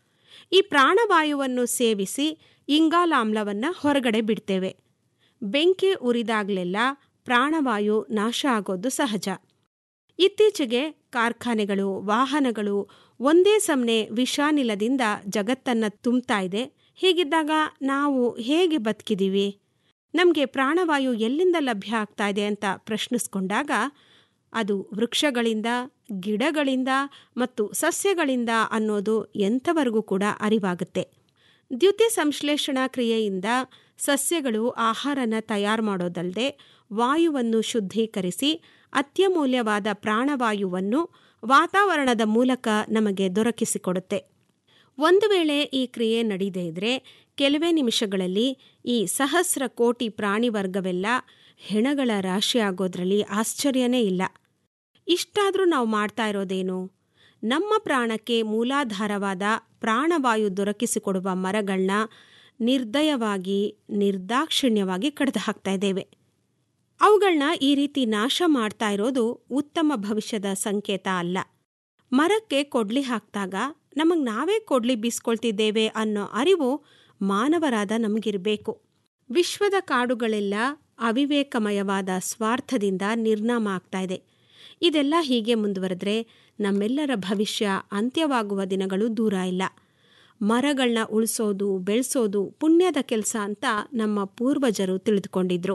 ಈ ಪ್ರಾಣವಾಯುವನ್ನು ಸೇವಿಸಿ ಇಂಗಾಲಾಮ್ಲವನ್ನು ಹೊರಗಡೆ ಬಿಡ್ತೇವೆ ಬೆಂಕಿ ಉರಿದಾಗಲೆಲ್ಲ ಪ್ರಾಣವಾಯು ನಾಶ ಆಗೋದು ಸಹಜ ಇತ್ತೀಚೆಗೆ ಕಾರ್ಖಾನೆಗಳು ವಾಹನಗಳು ಒಂದೇ ಸಮನೆ ವಿಷಾನಿಲದಿಂದ ಜಗತ್ತನ್ನ ತುಂಬ್ತಾ ಇದೆ ಹೀಗಿದ್ದಾಗ ನಾವು ಹೇಗೆ ಬದುಕಿದೀವಿ ನಮಗೆ ಪ್ರಾಣವಾಯು ಎಲ್ಲಿಂದ ಲಭ್ಯ ಆಗ್ತಾ ಇದೆ ಅಂತ ಪ್ರಶ್ನಿಸ್ಕೊಂಡಾಗ ಅದು ವೃಕ್ಷಗಳಿಂದ ಗಿಡಗಳಿಂದ ಮತ್ತು ಸಸ್ಯಗಳಿಂದ ಅನ್ನೋದು ಎಂಥವರೆಗೂ ಕೂಡ ಅರಿವಾಗುತ್ತೆ ದ್ಯುತಿ ಸಂಶ್ಲೇಷಣಾ ಕ್ರಿಯೆಯಿಂದ ಸಸ್ಯಗಳು ಆಹಾರನ ತಯಾರು ಮಾಡೋದಲ್ಲದೆ ವಾಯುವನ್ನು ಶುದ್ಧೀಕರಿಸಿ ಅತ್ಯಮೂಲ್ಯವಾದ ಪ್ರಾಣವಾಯುವನ್ನು ವಾತಾವರಣದ ಮೂಲಕ ನಮಗೆ ದೊರಕಿಸಿಕೊಡುತ್ತೆ ಒಂದು ವೇಳೆ ಈ ಕ್ರಿಯೆ ನಡೀದೇ ಇದ್ರೆ ಕೆಲವೇ ನಿಮಿಷಗಳಲ್ಲಿ ಈ ಸಹಸ್ರ ಕೋಟಿ ಪ್ರಾಣಿ ವರ್ಗವೆಲ್ಲ ಹೆಣಗಳ ರಾಶಿಯಾಗೋದ್ರಲ್ಲಿ ಆಶ್ಚರ್ಯನೇ ಇಲ್ಲ ಇಷ್ಟಾದರೂ ನಾವು ಮಾಡ್ತಾ ಇರೋದೇನು ನಮ್ಮ ಪ್ರಾಣಕ್ಕೆ ಮೂಲಾಧಾರವಾದ ಪ್ರಾಣವಾಯು ದೊರಕಿಸಿಕೊಡುವ ಮರಗಳನ್ನ ನಿರ್ದಯವಾಗಿ ನಿರ್ದಾಕ್ಷಿಣ್ಯವಾಗಿ ಕಡಿದು ಹಾಕ್ತಾ ಇದ್ದೇವೆ ಅವುಗಳನ್ನ ಈ ರೀತಿ ನಾಶ ಮಾಡ್ತಾ ಇರೋದು ಉತ್ತಮ ಭವಿಷ್ಯದ ಸಂಕೇತ ಅಲ್ಲ ಮರಕ್ಕೆ ಕೊಡ್ಲಿ ಹಾಕ್ದಾಗ ನಮಗೆ ನಾವೇ ಕೊಡ್ಲಿ ಬೀಸ್ಕೊಳ್ತಿದ್ದೇವೆ ಅನ್ನೋ ಅರಿವು ಮಾನವರಾದ ನಮಗಿರಬೇಕು ವಿಶ್ವದ ಕಾಡುಗಳೆಲ್ಲ ಅವಿವೇಕಮಯವಾದ ಸ್ವಾರ್ಥದಿಂದ ನಿರ್ನಾಮ ಆಗ್ತಾ ಇದೆ ಇದೆಲ್ಲ ಹೀಗೆ ಮುಂದುವರೆದ್ರೆ ನಮ್ಮೆಲ್ಲರ ಭವಿಷ್ಯ ಅಂತ್ಯವಾಗುವ ದಿನಗಳು ದೂರ ಇಲ್ಲ ಮರಗಳನ್ನ ಉಳಿಸೋದು ಬೆಳೆಸೋದು ಪುಣ್ಯದ ಕೆಲಸ ಅಂತ ನಮ್ಮ ಪೂರ್ವಜರು ತಿಳಿದುಕೊಂಡಿದ್ರು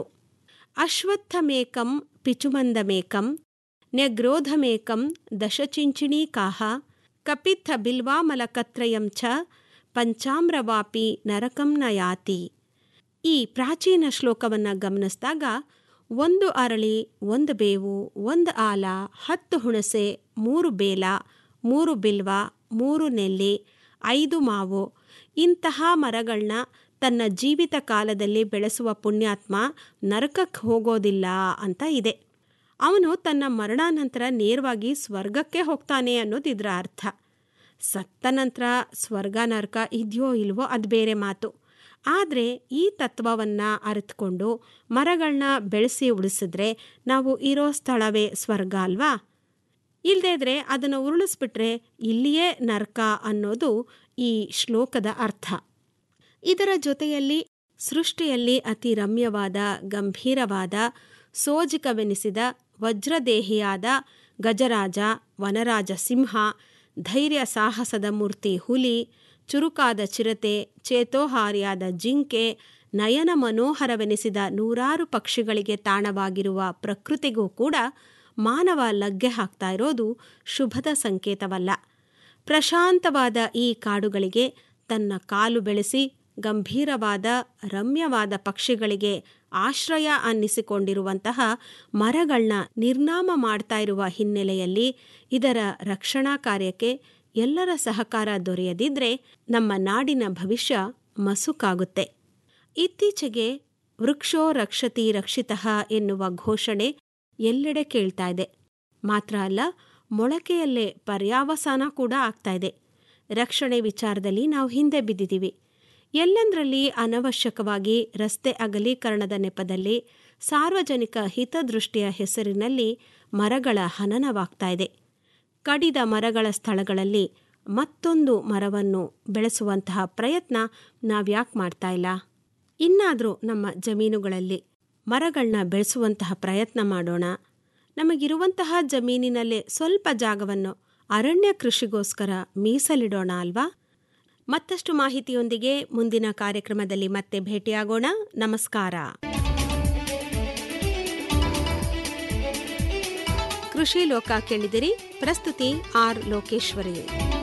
ಅಶ್ವತ್ಥಮೇಕಂ ಪಿಚುಮಂದಮೇಕಂ ನ್ಯಗ್ರೋಧಮೇಕಂ ದಶಚಿಂಚಿಣೀಕಾಹ ಕಪಿತ್ಥ ಬಿಲ್ವಾಮಲಕತ್ರಯಂ ಚ ಪಂಚಾಮ್ರವಾಪಿ ನರಕಂ ನ ಯಾತಿ ಈ ಪ್ರಾಚೀನ ಶ್ಲೋಕವನ್ನು ಗಮನಿಸಿದಾಗ ಒಂದು ಅರಳಿ ಒಂದು ಬೇವು ಒಂದು ಆಲ ಹತ್ತು ಹುಣಸೆ ಮೂರು ಬೇಲ ಮೂರು ಬಿಲ್ವ ಮೂರು ನೆಲ್ಲಿ ಐದು ಮಾವು ಇಂತಹ ಮರಗಳನ್ನ ತನ್ನ ಜೀವಿತ ಕಾಲದಲ್ಲಿ ಬೆಳೆಸುವ ಪುಣ್ಯಾತ್ಮ ನರಕಕ್ಕೆ ಹೋಗೋದಿಲ್ಲ ಅಂತ ಇದೆ ಅವನು ತನ್ನ ಮರಣಾನಂತರ ನೇರವಾಗಿ ಸ್ವರ್ಗಕ್ಕೆ ಹೋಗ್ತಾನೆ ಅನ್ನೋದು ಇದರ ಅರ್ಥ ಸತ್ತ ನಂತರ ಸ್ವರ್ಗ ನರಕ ಇದೆಯೋ ಇಲ್ವೋ ಅದು ಬೇರೆ ಮಾತು ಆದರೆ ಈ ತತ್ವವನ್ನು ಅರಿತುಕೊಂಡು ಮರಗಳನ್ನ ಬೆಳೆಸಿ ಉಳಿಸಿದ್ರೆ ನಾವು ಇರೋ ಸ್ಥಳವೇ ಸ್ವರ್ಗ ಅಲ್ವಾ ಇಲ್ಲದೇ ಇದ್ರೆ ಅದನ್ನು ಉರುಳಿಸ್ಬಿಟ್ರೆ ಇಲ್ಲಿಯೇ ನರಕ ಅನ್ನೋದು ಈ ಶ್ಲೋಕದ ಅರ್ಥ ಇದರ ಜೊತೆಯಲ್ಲಿ ಸೃಷ್ಟಿಯಲ್ಲಿ ಅತಿ ರಮ್ಯವಾದ ಗಂಭೀರವಾದ ಸೋಜಿಕವೆನಿಸಿದ ವಜ್ರದೇಹಿಯಾದ ಗಜರಾಜ ವನರಾಜ ಸಿಂಹ ಧೈರ್ಯ ಸಾಹಸದ ಮೂರ್ತಿ ಹುಲಿ ಚುರುಕಾದ ಚಿರತೆ ಚೇತೋಹಾರಿಯಾದ ಜಿಂಕೆ ನಯನ ಮನೋಹರವೆನಿಸಿದ ನೂರಾರು ಪಕ್ಷಿಗಳಿಗೆ ತಾಣವಾಗಿರುವ ಪ್ರಕೃತಿಗೂ ಕೂಡ ಮಾನವ ಲಗ್ಗೆ ಹಾಕ್ತಾ ಇರೋದು ಶುಭದ ಸಂಕೇತವಲ್ಲ ಪ್ರಶಾಂತವಾದ ಈ ಕಾಡುಗಳಿಗೆ ತನ್ನ ಕಾಲು ಬೆಳೆಸಿ ಗಂಭೀರವಾದ ರಮ್ಯವಾದ ಪಕ್ಷಿಗಳಿಗೆ ಆಶ್ರಯ ಅನ್ನಿಸಿಕೊಂಡಿರುವಂತಹ ಮರಗಳನ್ನ ನಿರ್ನಾಮ ಮಾಡ್ತಾ ಇರುವ ಹಿನ್ನೆಲೆಯಲ್ಲಿ ಇದರ ರಕ್ಷಣಾ ಕಾರ್ಯಕ್ಕೆ ಎಲ್ಲರ ಸಹಕಾರ ದೊರೆಯದಿದ್ರೆ ನಮ್ಮ ನಾಡಿನ ಭವಿಷ್ಯ ಮಸುಕಾಗುತ್ತೆ ಇತ್ತೀಚೆಗೆ ವೃಕ್ಷೋ ರಕ್ಷತಿ ರಕ್ಷಿತಃ ಎನ್ನುವ ಘೋಷಣೆ ಎಲ್ಲೆಡೆ ಕೇಳ್ತಾ ಇದೆ ಮಾತ್ರ ಅಲ್ಲ ಮೊಳಕೆಯಲ್ಲೇ ಪರ್ಯಾವಸಾನ ಕೂಡ ಆಗ್ತಾ ಇದೆ ರಕ್ಷಣೆ ವಿಚಾರದಲ್ಲಿ ನಾವು ಹಿಂದೆ ಬಿದ್ದಿದ್ದೀವಿ ಎಲ್ಲೆಂದರಲ್ಲಿ ಅನವಶ್ಯಕವಾಗಿ ರಸ್ತೆ ಅಗಲೀಕರಣದ ನೆಪದಲ್ಲಿ ಸಾರ್ವಜನಿಕ ಹಿತದೃಷ್ಟಿಯ ಹೆಸರಿನಲ್ಲಿ ಮರಗಳ ಹನನವಾಗ್ತಾ ಇದೆ ಕಡಿದ ಮರಗಳ ಸ್ಥಳಗಳಲ್ಲಿ ಮತ್ತೊಂದು ಮರವನ್ನು ಬೆಳೆಸುವಂತಹ ಪ್ರಯತ್ನ ನಾವ್ಯಾಕೆ ಮಾಡ್ತಾ ಇಲ್ಲ ಇನ್ನಾದರೂ ನಮ್ಮ ಜಮೀನುಗಳಲ್ಲಿ ಮರಗಳನ್ನ ಬೆಳೆಸುವಂತಹ ಪ್ರಯತ್ನ ಮಾಡೋಣ ನಮಗಿರುವಂತಹ ಜಮೀನಿನಲ್ಲೇ ಸ್ವಲ್ಪ ಜಾಗವನ್ನು ಅರಣ್ಯ ಕೃಷಿಗೋಸ್ಕರ ಮೀಸಲಿಡೋಣ ಅಲ್ವಾ ಮತ್ತಷ್ಟು ಮಾಹಿತಿಯೊಂದಿಗೆ ಮುಂದಿನ ಕಾರ್ಯಕ್ರಮದಲ್ಲಿ ಮತ್ತೆ ಭೇಟಿಯಾಗೋಣ ನಮಸ್ಕಾರ ಕೃಷಿ ಲೋಕ ಕೇಳಿದಿರಿ ಪ್ರಸ್ತುತಿ ಆರ್ ಲೋಕೇಶ್ವರಿ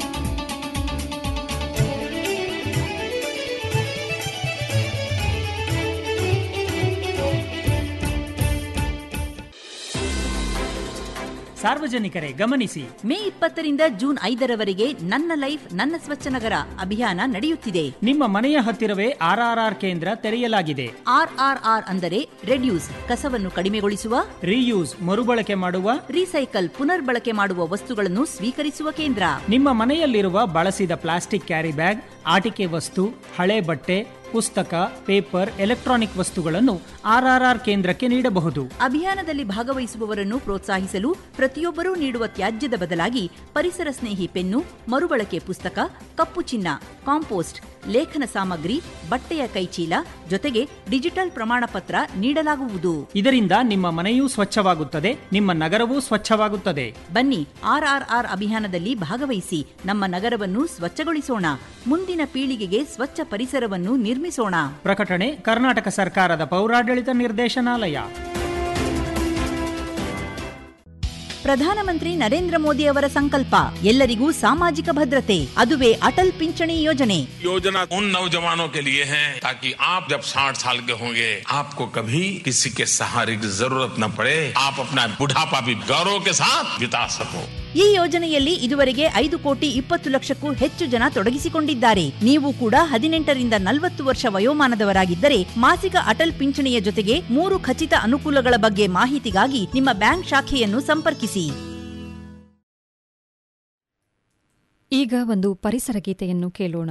ಸಾರ್ವಜನಿಕರೇ ಗಮನಿಸಿ ಮೇ ಇಪ್ಪತ್ತರಿಂದ ಜೂನ್ ಐದರವರೆಗೆ ನನ್ನ ಲೈಫ್ ನನ್ನ ಸ್ವಚ್ಛ ನಗರ ಅಭಿಯಾನ ನಡೆಯುತ್ತಿದೆ ನಿಮ್ಮ ಮನೆಯ ಹತ್ತಿರವೇ ಆರ್ಆರ್ಆರ್ ಕೇಂದ್ರ ತೆರೆಯಲಾಗಿದೆ ಆರ್ಆರ್ಆರ್ ಅಂದರೆ ರೆಡ್ಯೂಸ್ ಕಸವನ್ನು ಕಡಿಮೆಗೊಳಿಸುವ ರೀಯೂಸ್ ಮರುಬಳಕೆ ಮಾಡುವ ರೀಸೈಕಲ್ ಪುನರ್ಬಳಕೆ ಮಾಡುವ ವಸ್ತುಗಳನ್ನು ಸ್ವೀಕರಿಸುವ ಕೇಂದ್ರ ನಿಮ್ಮ ಮನೆಯಲ್ಲಿರುವ ಬಳಸಿದ ಪ್ಲಾಸ್ಟಿಕ್ ಕ್ಯಾರಿ ಬ್ಯಾಗ್ ಆಟಿಕೆ ವಸ್ತು ಹಳೆ ಬಟ್ಟೆ ಪುಸ್ತಕ ಪೇಪರ್ ಎಲೆಕ್ಟ್ರಾನಿಕ್ ವಸ್ತುಗಳನ್ನು ಆರ್ಆರ್ಆರ್ ಕೇಂದ್ರಕ್ಕೆ ನೀಡಬಹುದು ಅಭಿಯಾನದಲ್ಲಿ ಭಾಗವಹಿಸುವವರನ್ನು ಪ್ರೋತ್ಸಾಹಿಸಲು ಪ್ರತಿಯೊಬ್ಬರೂ ನೀಡುವ ತ್ಯಾಜ್ಯದ ಬದಲಾಗಿ ಪರಿಸರ ಸ್ನೇಹಿ ಪೆನ್ನು ಮರುಬಳಕೆ ಪುಸ್ತಕ ಕಪ್ಪು ಚಿನ್ನ ಕಾಂಪೋಸ್ಟ್ ಲೇಖನ ಸಾಮಗ್ರಿ ಬಟ್ಟೆಯ ಕೈಚೀಲ ಜೊತೆಗೆ ಡಿಜಿಟಲ್ ಪ್ರಮಾಣ ಪತ್ರ ನೀಡಲಾಗುವುದು ಇದರಿಂದ ನಿಮ್ಮ ಮನೆಯೂ ಸ್ವಚ್ಛವಾಗುತ್ತದೆ ನಿಮ್ಮ ನಗರವೂ ಸ್ವಚ್ಛವಾಗುತ್ತದೆ ಬನ್ನಿ ಆರ್ಆರ್ಆರ್ ಅಭಿಯಾನದಲ್ಲಿ ಭಾಗವಹಿಸಿ ನಮ್ಮ ನಗರವನ್ನು ಸ್ವಚ್ಛಗೊಳಿಸೋಣ ಮುಂದಿನ ಪೀಳಿಗೆಗೆ ಸ್ವಚ್ಛ ಪರಿಸರವನ್ನು ನಿರ್ಮಿಸೋಣ ಪ್ರಕಟಣೆ ಕರ್ನಾಟಕ ಸರ್ಕಾರದ ಪೌರಾಡಳಿತ ನಿರ್ದೇಶನಾಲಯ ಪ್ರಧಾನಮಂತ್ರಿ ನರೇಂದ್ರ ಮೋದಿ ಅವರ ಸಂಕಲ್ಪ ಎಲ್ಲರಿಗೂ ಸಾಮಾಜಿಕ ಭದ್ರತೆ ಅದುವೇ ಅಟಲ್ ಪಿಂಚಣಿ ಯೋಜನೆ योजना उन नौजवानों के लिए है ताकि आप जब 60 साल के होंगे आपको कभी किसी के सहारे की जरूरत न पड़े आप अपना बुढ़ापा भी गौरव के साथ बिता सको ಈ ಯೋಜನೆಯಲ್ಲಿ ಇದುವರೆಗೆ ಐದು ಕೋಟಿ ಇಪ್ಪತ್ತು ಲಕ್ಷಕ್ಕೂ ಹೆಚ್ಚು ಜನ ತೊಡಗಿಸಿಕೊಂಡಿದ್ದಾರೆ ನೀವು ಕೂಡ ಹದಿನೆಂಟರಿಂದ ನಲವತ್ತು ವರ್ಷ ವಯೋಮಾನದವರಾಗಿದ್ದರೆ ಮಾಸಿಕ ಅಟಲ್ ಪಿಂಚಣಿಯ ಜೊತೆಗೆ ಮೂರು ಖಚಿತ ಅನುಕೂಲಗಳ ಬಗ್ಗೆ ಮಾಹಿತಿಗಾಗಿ ನಿಮ್ಮ ಬ್ಯಾಂಕ್ ಶಾಖೆಯನ್ನು ಸಂಪರ್ಕಿಸಿ ಈಗ ಒಂದು ಪರಿಸರ ಗೀತೆಯನ್ನು ಕೇಳೋಣ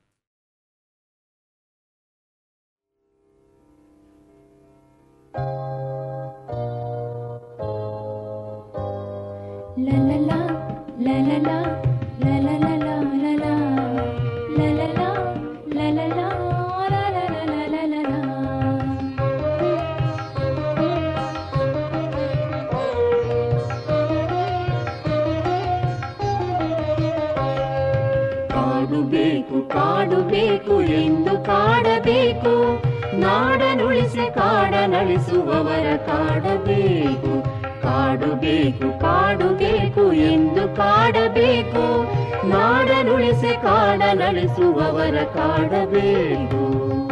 La la la, la la la, la la la la la la, la la la, la la la, la la la la la la ಕಾಡು ಬೇಕು ಕಾಡು ಬೇಕು ಎಂದು ಕಾಡಬೇಕು ನಾಡನುಳಿಸಿ ಕಾಡನಳಿಸುವವರ ಕಾಡಬೇಕು ಕಾಡು ಬೇಕು ಕಾಡು ಬೇಕು ಎಂದು ಕಾಡಬೇಕು ನಾಡನುಳಿಸಿ ಕಾಡನಳಿಸುವವರ ಕಾಡಬೇಕು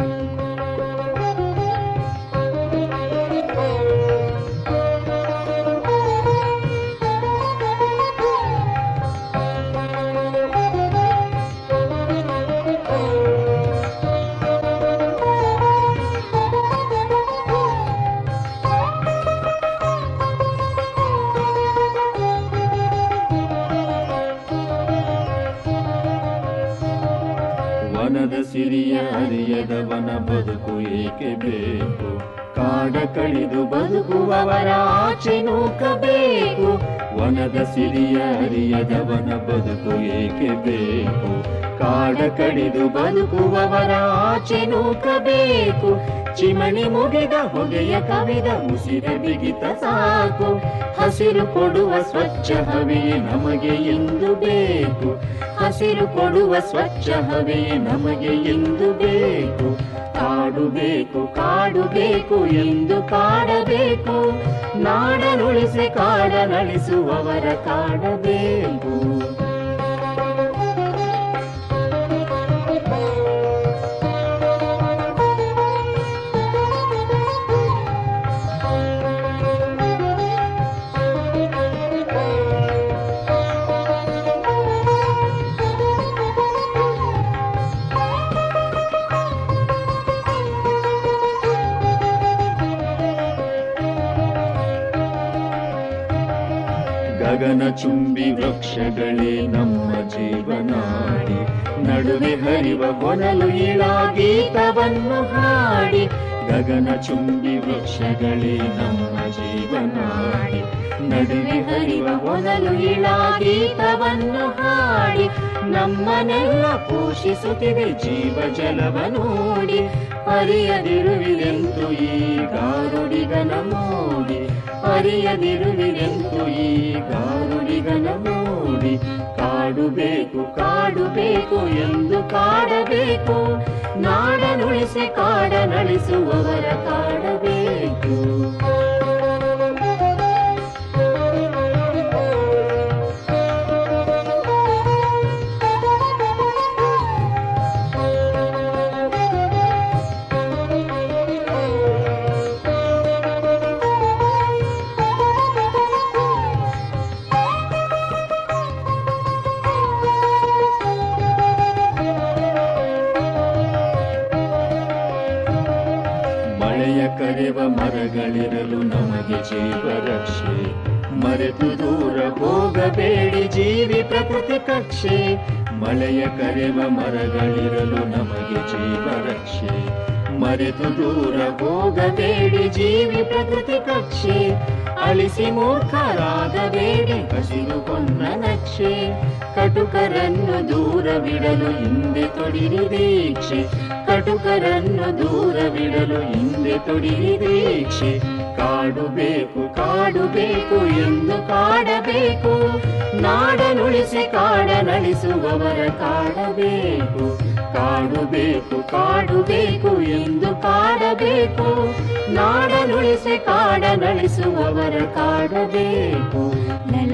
ವನದ ಸಿರಿಯ ಅರಿಯದವನ ಬದುಕು ಏಕೆ ಬೇಕು ಕಾಡ ಕಡಿದು ಬದುಕುವವರ ಆಚೆ ನೂಕಬೇಕು ವನದ ಸಿರಿಯ ಅರಿಯದವನ ಬದುಕು ಏಕೆ ಬೇಕು ಕಾಡ ಕಡಿದು ಬದುಕುವವರ ಆಚೆ ನೂಕಬೇಕು ಚಿಮಣಿ ಮುಗಿದ ಹೊಗೆಯ ಕವಿದ ಉಸಿರ ಬಿಗಿತ ಸಾಕು ಹಸಿರು ಕೊಡುವ ಸ್ವಚ್ಛ ಹವೆಯೇ ನಮಗೆ ಎಂದು ಬೇಕು ಹಸಿರು ಕೊಡುವ ಸ್ವಚ್ಛ ಹವೆಯೇ ನಮಗೆ ಎಂದು ಬೇಕು ಕಾಡು ಬೇಕು ಕಾಡು ಬೇಕು ಎಂದು ಕಾಡಬೇಕು ನಾಡನುಳಿಸಿ ಕಾಡನಳಿಸುವವರ ಕಾಡಬೇಕು ಗಗನ ಚುಂಬಿ ವೃಕ್ಷಗಳೇ ನಮ್ಮ ಜೀವನಾಡಿ ನಡುವೆ ಹರಿವ ಕೊನಲು ಇಳ ಗೀತವನ್ನು ಹಾಡಿ ಗಗನ ಚುಂಬಿ ವೃಕ್ಷಗಳೇ ನಮ್ಮ ಜೀವನಾಡಿ ನಡುವೆ ಹರಿವ ಮೊದಲು ಇಳ ಗೀತವನ್ನು ಹಾಡಿ ನಮ್ಮನ್ನೆಲ್ಲ ಪೋಷಿಸುತ್ತಿದೆ ಜೀವ ಜಲವ ನೋಡಿ ಅರಿಯದಿರುವಿರೆಂದು ಈ ಗಾರುಡಿಗನ ಮೋಡಿ ಅರಿಯದಿರುವಿರೆಂದು ಈ ಗಾರುಡಿಗನ ಮೋಡಿ ಕಾಡು ಬೇಕು ಕಾಡು ಬೇಕು ಎಂದು ಕಾಡಬೇಕು ನಾಡನುಳಿಸಿ ಕಾಡನಳಿಸುವವರ ಕಾಡಬೇಕು ಮಳೆಯ ಕರೆವ ಮರಗಳಿರಲು ನಮಗೆ ಜೀವ ರಕ್ಷೆ ಮರೆತು ದೂರ ಹೋಗಬೇಡಿ ಜೀವಿ ಪ್ರಕೃತಿ ಕಕ್ಷೆ ಮಳೆಯ ಕರೆವ ಮರಗಳಿರಲು ನಮಗೆ ಜೀವ ರಕ್ಷೆ ಮರೆತು ದೂರ ಹೋಗಬೇಡಿ ಜೀವಿ ಪ್ರಕೃತಿ ಕಕ್ಷೆ ಅಳಿಸಿ ಮೂರ್ಖರಾಗಬೇಡಿ ಹಸಿರು ಕೊನ್ನ ನಕ್ಷೆ ಕಟುಕರನ್ನು ದೂರವಿಡಲು ಹಿಂದೆ ತೊಡಿರಿ ದೀಕ್ಷೆ ಕಟುಕರನ್ನು ದೂರವಿಡಲು ಹಿಂದೆ ತೊಡಿರಿ ದೀಕ್ಷೆ ಕಾಡುಬೇಕು ಕಾಡುಬೇಕು ಎಂದು ಕಾಡಬೇಕು ನಾಡನುಳಿಸಿ ಕಾಡ ನಡೆಸುವವರ ಕಾಡಬೇಕು ಕಾಡುಬೇಕು ಕಾಡುಬೇಕು ಎಂದು ಕಾಡಬೇಕು ನಾಡನುಳಿಸಿ ಕಾಡ ನಡೆಸುವವರ ಕಾಡಬೇಕು ಲಲ